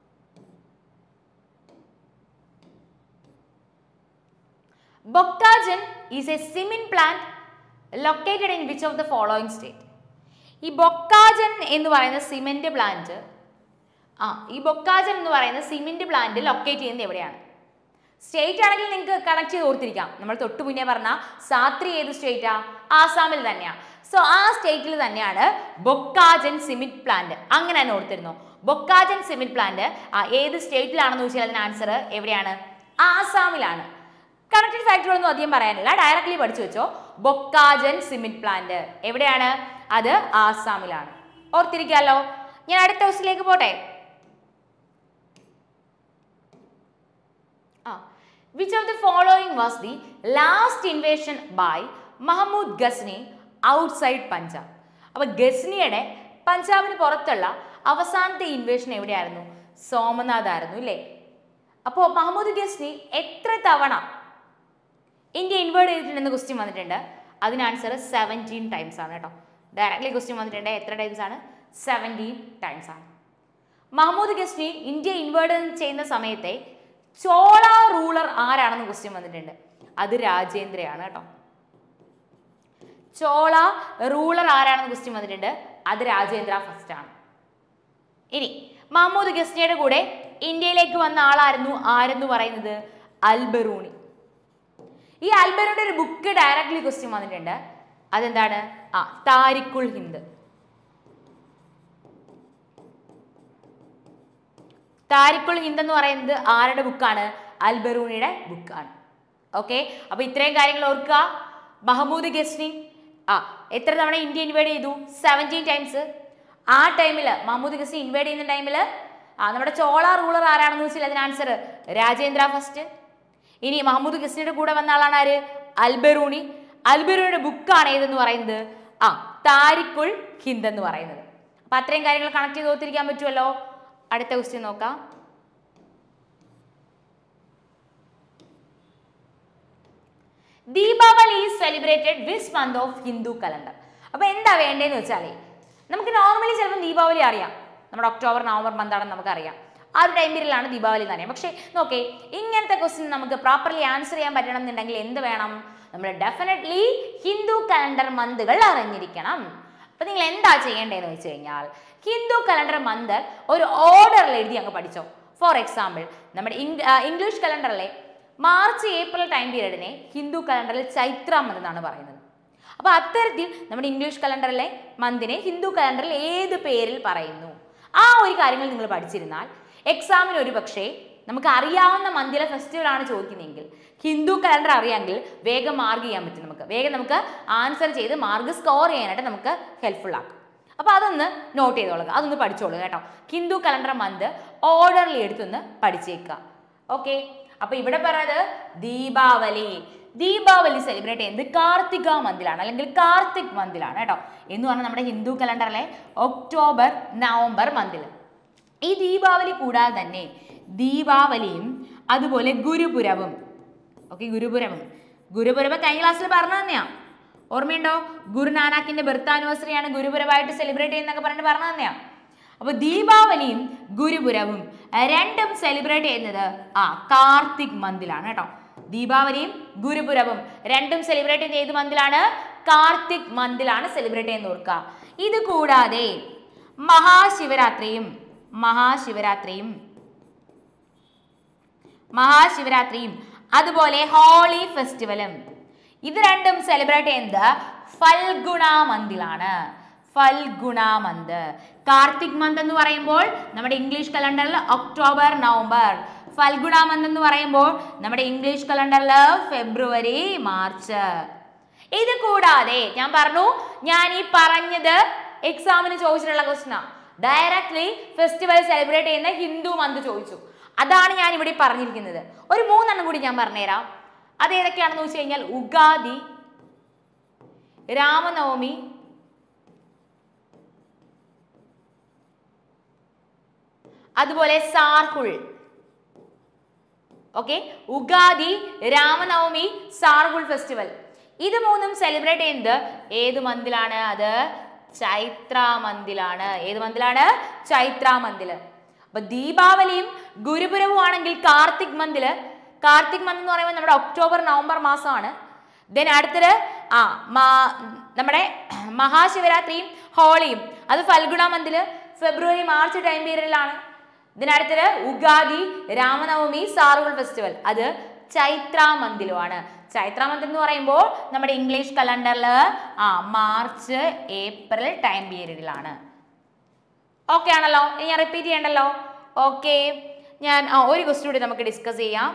S1: Bokajan is a cement plant located in which of the following state ഈ ബൊക്കാജൻ എന്ന് പറയുന്ന സിമെന്റ് പ്ലാന്റ് ആ ഈ ബൊക്കാജൻ എന്ന് പറയുന്ന സിമെന്റ് പ്ലാന്റ് ലൊക്കേറ്റ് ചെയ്യുന്നത് എവിടെയാണ് സ്റ്റേറ്റ് ആണെങ്കിൽ നിങ്ങൾക്ക് കണക്ട് ചെയ്ത് ഓർത്തിരിക്കാം നമ്മൾ തൊട്ട് മുന്നേ പറഞ്ഞ സാത്രി ഏത് സ്റ്റേറ്റാ ആസാമിൽ തന്നെയാണ് സോ ആ സ്റ്റേറ്റിൽ തന്നെയാണ് ബൊക്കാജൻ സിമിറ്റ് പ്ലാന്റ് അങ്ങനെ തന്നെ ഓർത്തിരുന്നു ബൊക്കാജൻ സിമിറ്റ് പ്ലാന്റ് ആ ഏത് സ്റ്റേറ്റിലാണെന്ന് ചോദിച്ചാൽ അതിന് ആൻസർ എവിടെയാണ് ആസാമിലാണ് കണക്റ്റഡ് ഫാക്ടറുകളൊന്നും അധികം പറയാനില്ല ഡയറക്ട്ലി പഠിച്ചു വെച്ചോ ബൊക്കാജൻ സിമിറ്റ് പ്ലാന്റ് എവിടെയാണ് അത് ആസാമിലാണ് ഓർത്തിരിക്കാമല്ലോ ഞാൻ അടുത്ത ക്വസ്റ്റിലേക്ക് പോട്ടെ ആ which of the following was the last invasion by Mahmud Ghazni outside Punjab അപ്പൊ ഗസ്നിയുടെ പഞ്ചാബിന് പുറത്തുള്ള അവസാനത്തെ ഇൻവേഷൻ എവിടെയായിരുന്നു സോമനാഥ് ആയിരുന്നു ഇല്ലേ അപ്പോൾ മഹമ്മൂദ് ഗസ്നി എത്ര തവണ ഇന്ത്യ ഇൻവേർഡ് ചെയ്തിട്ടുണ്ടെന്ന് ക്വസ്റ്റ്യൻ വന്നിട്ടുണ്ട് അതിന് ആൻസർ സെവൻറ്റീൻ ടൈംസ് ആണ് കേട്ടോ ഡയറക്ട്ലി ക്വസ്റ്റ്യൻ വന്നിട്ടുണ്ട് എത്ര ടൈംസ് ആണ് സെവൻറ്റീൻ ടൈംസ് ആണ് മഹമ്മൂദ് ഗസ്നി ഇന്ത്യ ഇൻവേർഡ് ചെയ്യുന്ന സമയത്തെ ചോള റൂളർ ആരാണെന്ന് ക്വസ്റ്റ്യൻ വന്നിട്ടുണ്ട് അത് രാജേന്ദ്രയാണ് കേട്ടോ ചോള റൂളർ ആരാണെന്ന് ക്വസ്റ്റ്യൻ വന്നിട്ടുണ്ട് അത് രാജേന്ദ്ര ഫസ്റ്റ് ആണ് ഇനി മഹമ്മൂദ് ഗസ്നിയുടെ കൂടെ ഇന്ത്യയിലേക്ക് വന്ന ആളായിരുന്നു ആരെന്ന് പറയുന്നത് അൽബറൂണി ഈ അൽബറൂണിയുടെ ഒരു ബുക്ക് ഡയറക്ട്ലി ക്വസ്റ്റ്യൻ വന്നിട്ടുണ്ട് അതെന്താണ് ആ താരിഖുൽ ഹിന്ദ് താരിഖുൽ ഹിന്ദ് എന്ന് പറയുന്നത് ആരുടെ ബുക്കാണ് അൽബറൂണിയുടെ ബുക്കാണ് ഓക്കെ അപ്പൊ ഇത്രയും കാര്യങ്ങൾ ഓർക്കുക മഹമ്മൂദ് ഗസ്നി ആ എത്ര തവണ ഇന്ത്യ ഇൻവേഡ് ചെയ്തു സെവൻറ്റീൻ ടൈംസ് ആ ടൈമിൽ മഹമ്മൂദ് ഗസ്നി ഇൻവേഡ് ചെയ്യുന്ന ടൈമിൽ ആ നമ്മുടെ ചോള റൂളർ ആരാണെന്ന് വെച്ചാൽ അതിന് ആൻസർ രാജേന്ദ്ര ഫസ്റ്റ് ഇനി മഹമ്മൂദ് ഗസ്നിയുടെ കൂടെ വന്ന ആളാണ് ആര് അൽബറൂണി അൽബറൂണിയുടെ ബുക്കാണ് ഏതെന്ന് പറയുന്നത് ആ താരിഖുൽ ഹിന്ദ് എന്ന് പറയുന്നത് അപ്പൊ അത്രയും കാര്യങ്ങൾ കണക്ട് ചെയ്ത് ഓർത്തിരിക്കാൻ പറ്റുമല്ലോ അടുത്ത ക്വസ്റ്റ്യൻ നോക്കാം Deepavali is celebrated which month of Hindu calendar അപ്പൊ എന്താ വേണ്ടതെന്ന് വെച്ചാലേ നമുക്ക് നോർമലി ചിലപ്പോൾ ദീപാവലി അറിയാം നമ്മുടെ ഒക്ടോബർ നവംബർ മന്താണെന്ന് നമുക്കറിയാം ആ ഒരു ടൈം പീരീഡിലാണ് ദീപാവലി എന്ന് അറിയാം പക്ഷേ നോക്കേ ഇങ്ങനത്തെ ക്വസ്റ്റ്യൻ നമുക്ക് പ്രോപ്പർലി ആൻസർ ചെയ്യാൻ പറ്റണം എന്നുണ്ടെങ്കിൽ എന്ത് വേണം നമ്മൾ ഡെഫിനറ്റ്ലി ഹിന്ദു കലണ്ടർ മന്തുകൾ അറിഞ്ഞിരിക്കണം അപ്പൊ നിങ്ങൾ എന്താ ചെയ്യേണ്ടതെന്ന് വെച്ച് കഴിഞ്ഞാൽ ഹിന്ദു കലണ്ടർ മന്ത് ഒരു ഓർഡറിൽ എഴുതി അങ്ങ് പഠിച്ചോ ഫോർ എക്സാമ്പിൾ നമ്മുടെ ഇംഗ്- ആ, ഇംഗ്ലീഷ് കലണ്ടറിലെ മാർച്ച് ഏപ്രിൽ ടൈം പീരീഡിനെ ഹിന്ദു കലണ്ടറിൽ ചൈത്ര മന്ത് എന്നാണ് പറയുന്നത് അപ്പോൾ അത്തരത്തിൽ നമ്മുടെ ഇംഗ്ലീഷ് കലണ്ടറിലെ മന്തിനെ ഹിന്ദു കലണ്ടറിൽ ഏത് പേരിൽ പറയുന്നു ആ ഒരു കാര്യങ്ങൾ നിങ്ങൾ പഠിച്ചിരുന്നാൽ എക്സാമിന് ഒരു പക്ഷേ നമുക്ക് അറിയാവുന്ന മന്ദിര ഫെസ്റ്റിവൽ ആണ് ചോദിക്കുന്നതെങ്കിൽ ഹിന്ദു കലണ്ടർ അറിയാമെങ്കിൽ വേഗം മാർക്ക് ചെയ്യാൻ പറ്റും നമുക്ക് വേഗം നമുക്ക് ആൻസർ ചെയ്ത് മാർക്ക് സ്കോർ ചെയ്യാനായിട്ട് നമുക്ക് ഹെൽപ്ഫുൾ ആക്കും അപ്പോൾ അതൊന്ന് നോട്ട് ചെയ്തോളുക അതൊന്ന് പഠിച്ചോളുക കേട്ടോ ഹിന്ദു കലണ്ടർ മന്ത് ഓർഡറിൽ എടുത്തൊന്ന് പഠിച്ചേക്കുക ഓക്കെ അപ്പൊ ഇവിടെ പറയുന്നത് ദീപാവലി ദീപാവലി സെലിബ്രേറ്റ് ചെയ്യുന്നത് കാർത്തിക മന്തിലാണ് അല്ലെങ്കിൽ കാർത്തിക് മന്തിലാണ് കേട്ടോ എന്ന് പറഞ്ഞാൽ നമ്മുടെ ഹിന്ദു കലണ്ടറിലെ ഒക്ടോബർ നവംബർ മന്തിൽ ഈ ദീപാവലി കൂടാതെ തന്നെ ദീപാവലിയും അതുപോലെ ഗുരുപുരവും ഓക്കെ ഗുരുപുരവും ഗുരുപുരവ് കഴിഞ്ഞ ക്ലാസ്സിൽ പറഞ്ഞു തന്നെയാ ഓർമ്മയുണ്ടോ ഗുരുനാനാക്കിന്റെ ബർത്ത് ആനിവേഴ്സറി ആണ് ഗുരുപുരവായിട്ട് സെലിബ്രേറ്റ് ചെയ്യുന്നൊക്കെ പറഞ്ഞിട്ട് പറഞ്ഞു തന്നെയാ അപ്പൊ ദീപാവലിയും ഗുരുപുരവും രണ്ടും സെലിബ്രേറ്റ് ചെയ്യുന്നത് ആ കാർത്തിക് മന്തിലാണ് കേട്ടോ ദീപാവലിയും ഗുരുപുരവും രണ്ടും സെലിബ്രേറ്റ് ചെയ്യുന്ന ഏത് മന്തിലാണ് കാർത്തിക് മന്തിലാണ് സെലിബ്രേറ്റ് ചെയ്യുന്ന ഓർക്കുക ഇത് കൂടാതെ മഹാശിവരാത്രിയും മഹാശിവരാത്രിയും മഹാശിവരാത്രിയും അതുപോലെ ഹോളി ഫെസ്റ്റിവലും ഇത് രണ്ടും സെലിബ്രേറ്റ് ചെയ്യുന്നത് ഫൽഗുണ മന്തിലാണ് ഫൽഗുണ മന്ത് കാർത്തിക് മന്ത് എന്ന് പറയുമ്പോൾ നമ്മുടെ ഇംഗ്ലീഷ് കലണ്ടറിൽ ഒക്ടോബർ നവംബർ ഫൽഗുണ മന്ത് എന്ന് പറയുമ്പോൾ നമ്മുടെ ഇംഗ്ലീഷ് കലണ്ടറിൽ ഫെബ്രുവരി മാർച്ച് ഇത് കൂടാതെ ഞാൻ പറഞ്ഞു ഞാൻ ഈ പറഞ്ഞത് എക്സാമിന് ചോദിച്ചിട്ടുള്ള ക്വസ്റ്റ്യൻ ഡയറക്ട്ലി ഫെസ്റ്റിവൽ സെലിബ്രേറ്റ് ചെയ്യുന്ന ഹിന്ദു മന്ത് ചോദിച്ചു അതാണ് ഞാൻ ഇവിടെ പറഞ്ഞിരിക്കുന്നത് ഒരു മൂന്നെണ്ണം കൂടി ഞാൻ പറഞ്ഞുതരാം അത് ഏതൊക്കെയാണെന്ന് വെച്ച് കഴിഞ്ഞാൽ ഉഗാദി രാമനവമി അതുപോലെ സാർഹുൾ ഓക്കെ ഉഗാദി രാമനവമി സാർഹുൾ ഫെസ്റ്റിവൽ ഇത് മൂന്നും സെലിബ്രേറ്റ് ചെയ്യുന്നത് ഏത് മന്തിലാണ് അത് ചൈത്ര മന്തിലാണ് ഏത് മന്തിലാണ് ചൈത്ര മന്തില് അപ്പൊ ദീപാവലിയും ഗുരുപുരവും ആണെങ്കിൽ കാർത്തിക് മന്തില് കാർത്തിക് മന്ത് എന്ന് പറയുമ്പോൾ നമ്മുടെ ഒക്ടോബർ നവംബർ മാസമാണ് ദെൻ അടുത്തത് ആ മാ- നമ്മുടെ മഹാശിവരാത്രിയും ഹോളിയും അത് ഫൽഗുണ മന്തില് ഫെബ്രുവരി മാർച്ച് ടൈം പീരീഡിലാണ് ഇതിനടുത്തത് ഉഗാദി രാമനവമി സാറുകൾ ഫെസ്റ്റിവൽ അത് ചൈത്ര മന്തിലുമാണ് ചൈത്ര മന്ത് എന്ന് പറയുമ്പോൾ നമ്മുടെ ഇംഗ്ലീഷ് കലണ്ടറിൽ ആ മാർച്ച് ഏപ്രിൽ ടൈം പീരീഡിലാണ് ഓക്കെ ആണല്ലോ ഇനി ഞാൻ റിപ്പീറ്റ് ചെയ്യണ്ടല്ലോ ഓക്കെ ഞാൻ ആ, ഒരു ക്വസ്റ്റ്യൻ കൂടി നമുക്ക് ഡിസ്കസ് ചെയ്യാം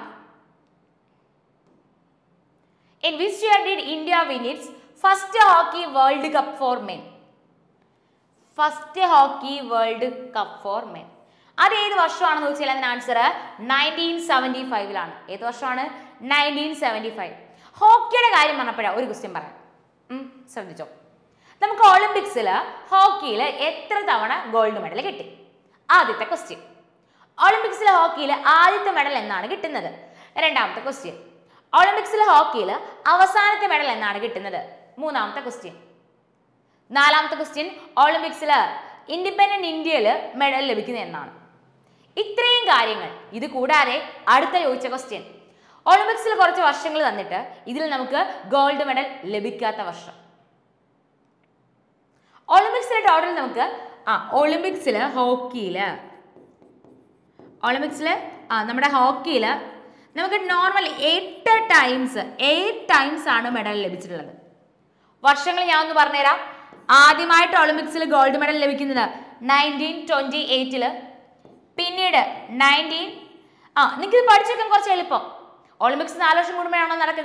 S1: in which year did India win its first hockey world cup for men first hockey world cup for men അത് ഏത് വർഷമാണെന്ന് ചോദിച്ചാൽ അതിന് ആൻസർ നയൻറ്റീൻ സെവൻറ്റി ഫൈവിലാണ് ഏത് വർഷമാണ് നയൻറ്റീൻ സെവൻറ്റി ഫൈവ് ഹോക്കിയുടെ കാര്യം പറഞ്ഞപ്പോഴാണ് ഒരു ക്വസ്റ്റ്യൻ പറയാം ഉം, ശ്രദ്ധിച്ചോ നമുക്ക് ഒളിമ്പിക്സിൽ ഹോക്കിയിൽ എത്ര തവണ ഗോൾഡ് മെഡൽ കിട്ടി ആദ്യത്തെ ക്വസ്റ്റ്യൻ ഒളിമ്പിക്സിലെ ഹോക്കിയിൽ ആദ്യത്തെ മെഡൽ എന്നാണ് കിട്ടുന്നത് രണ്ടാമത്തെ ക്വസ്റ്റ്യൻ ഒളിമ്പിക്സിലെ ഹോക്കിയിൽ അവസാനത്തെ മെഡൽ എന്നാണ് കിട്ടുന്നത് മൂന്നാമത്തെ ക്വസ്റ്റ്യൻ നാലാമത്തെ ക്വസ്റ്റ്യൻ ഒളിമ്പിക്സിൽ ഇൻഡിപെൻഡന്റ് ഇന്ത്യയിൽ മെഡൽ ലഭിക്കുന്നത് എന്നാണ് ഇത്രയും കാര്യങ്ങൾ ഇത് കൂടാതെ അടുത്ത ചോദിച്ച ക്വസ്റ്റ്യൻ ഒളിമ്പിക്സിൽ കുറച്ച് വർഷങ്ങൾ തന്നിട്ട് ഇതിൽ നമുക്ക് ഗോൾഡ് മെഡൽ ലഭിക്കാത്ത വർഷം ഒളിമ്പിക്സിലെ ടോട്ടൽ നമുക്ക് ആ ഒളിമ്പിക്സിൽ ഹോക്കിയിൽ ഒളിമ്പിക്സിൽ ആ നമ്മുടെ ഹോക്കിയിൽ നമുക്ക് നോർമൽ എട്ട് ടൈംസ് എയ്റ്റ് ടൈംസ് ആണ് മെഡൽ ലഭിച്ചിട്ടുള്ളത് വർഷങ്ങൾ ഞാൻ ഒന്ന് പറഞ്ഞുതരാം ആദ്യമായിട്ട് ഒളിമ്പിക്സിൽ ഗോൾഡ് മെഡൽ ലഭിക്കുന്നത് നയൻറ്റീൻ ട്വൻറ്റി എയ്റ്റില് പിന്നീട് നയൻറ്റീൻ ആ നിങ്ങൾക്ക് ഇത് പഠിച്ചേക്കാൻ കുറച്ച് എളുപ്പം ഒളിമ്പിക്സ് നാല് വർഷം കൂടുമ്പോഴാണോ നടക്കുന്നത്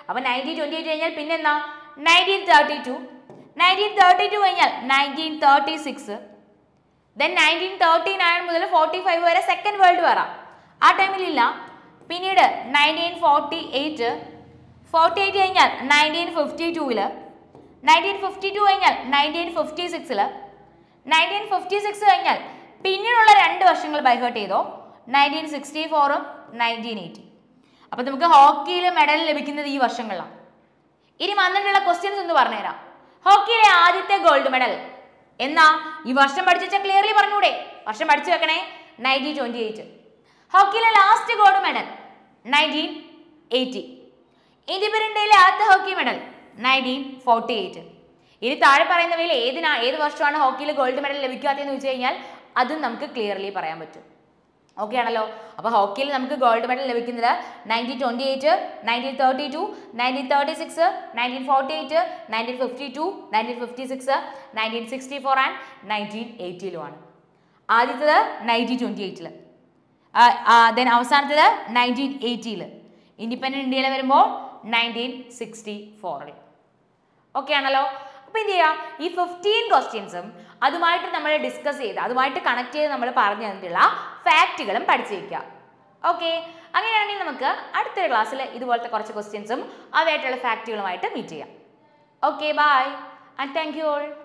S1: അപ്പോൾ നയൻറ്റീൻ ട്വൻറ്റി എയ്റ്റ് കഴിഞ്ഞാൽ പിന്നെ എന്താ nineteen thirty two nineteen thirty two കഴിഞ്ഞാൽ nineteen thirty six then nineteen thirty nine മുതൽ ഫോർട്ടി ഫൈവ് വരെ സെക്കൻഡ് വേൾഡ് വാറ ആ ടൈമിലില്ല പിന്നീട് nineteen forty eight forty eight കഴിഞ്ഞാൽ നയൻറ്റീൻ ഫിഫ്റ്റി ടൂവിൽ നയൻറ്റീൻ ഫിഫ്റ്റി ടു കഴിഞ്ഞാൽ നയൻറ്റീൻ ഫിഫ്റ്റി സിക്സിൽ നയൻറ്റീൻ ഫിഫ്റ്റി സിക്സ് കഴിഞ്ഞാൽ പിന്നീടുള്ള രണ്ട് വർഷങ്ങൾ ബൈഹേർട്ട് ചെയ്തോ നയൻറ്റീൻ സിക്സ്റ്റി ഫോറും നയൻറ്റീൻ എയ്റ്റി അപ്പോൾ നമുക്ക് ഹോക്കിയിൽ മെഡൽ ലഭിക്കുന്നത് ഈ വർഷങ്ങളിലാണ് ഇനി വന്നിട്ടുള്ള ക്വസ്റ്റ്യൻസ് ഒന്ന് പറഞ്ഞുതരാം ഹോക്കിയിലെ ആദ്യത്തെ ഗോൾഡ് മെഡൽ എന്നാ ഈ വർഷം പഠിച്ചു വെച്ചാൽ ക്ലിയർലി പറഞ്ഞൂടെ വർഷം പഠിച്ചു വെക്കണേ നയൻറ്റീൻ ട്വൻറ്റി എയ്റ്റ് ഹോക്കിയിലെ last gold medal nineteen eighty independent ഡേയിലെ ആദ്യത്തെ hockey medal nineteen forty eight ഇനി താഴെ പറയുന്നവയിൽ ഏതിനാ ഏത് വർഷമാണ് ഹോക്കിയിൽ ഗോൾഡ് മെഡൽ ലഭിക്കാത്തതെന്ന് വെച്ച് കഴിഞ്ഞാൽ അതും നമുക്ക് ക്ലിയർലി പറയാൻ പറ്റും ഓക്കെ ആണല്ലോ അപ്പോൾ ഹോക്കിയിൽ നമുക്ക് ഗോൾഡ് മെഡൽ ലഭിക്കുന്നത് nineteen twenty eight nineteen thirty two nineteen thirty six nineteen forty eight nineteen fifty two nineteen fifty six nineteen sixty four and nineteen എയ്റ്റിയിലുമാണ് ആദ്യത്തത് നയൻറ്റീൻ ട്വൻറ്റി എയ്റ്റിൽ ദെൻ അവസാനത്തത് നയൻറ്റീൻ എയ്റ്റിയിൽ ഇൻഡിപെൻഡൻറ്റ് ഇന്ത്യയിൽ വരുമ്പോൾ നയൻറ്റീൻ സിക്സ്റ്റി ഫോറിൽ okay ആണല്ലോ അപ്പോൾ എന്ത് ചെയ്യുക ഈ ഫിഫ്റ്റീൻ ക്വസ്റ്റ്യൻസും അതുമായിട്ട് നമ്മൾ ഡിസ്കസ് ചെയ്ത് അതുമായിട്ട് കണക്ട് ചെയ്ത് നമ്മൾ പറഞ്ഞു തന്നിട്ടുള്ള ഫാക്റ്റുകളും പഠിച്ചു വയ്ക്കുക ഓക്കെ അങ്ങനെയാണെങ്കിൽ നമുക്ക് അടുത്തൊരു ക്ലാസ്സിൽ ഇതുപോലത്തെ കുറച്ച് ക്വസ്റ്റ്യൻസും അവയായിട്ടുള്ള ഫാക്റ്റുകളുമായിട്ട് മീറ്റ് ചെയ്യാം okay bye and thank you all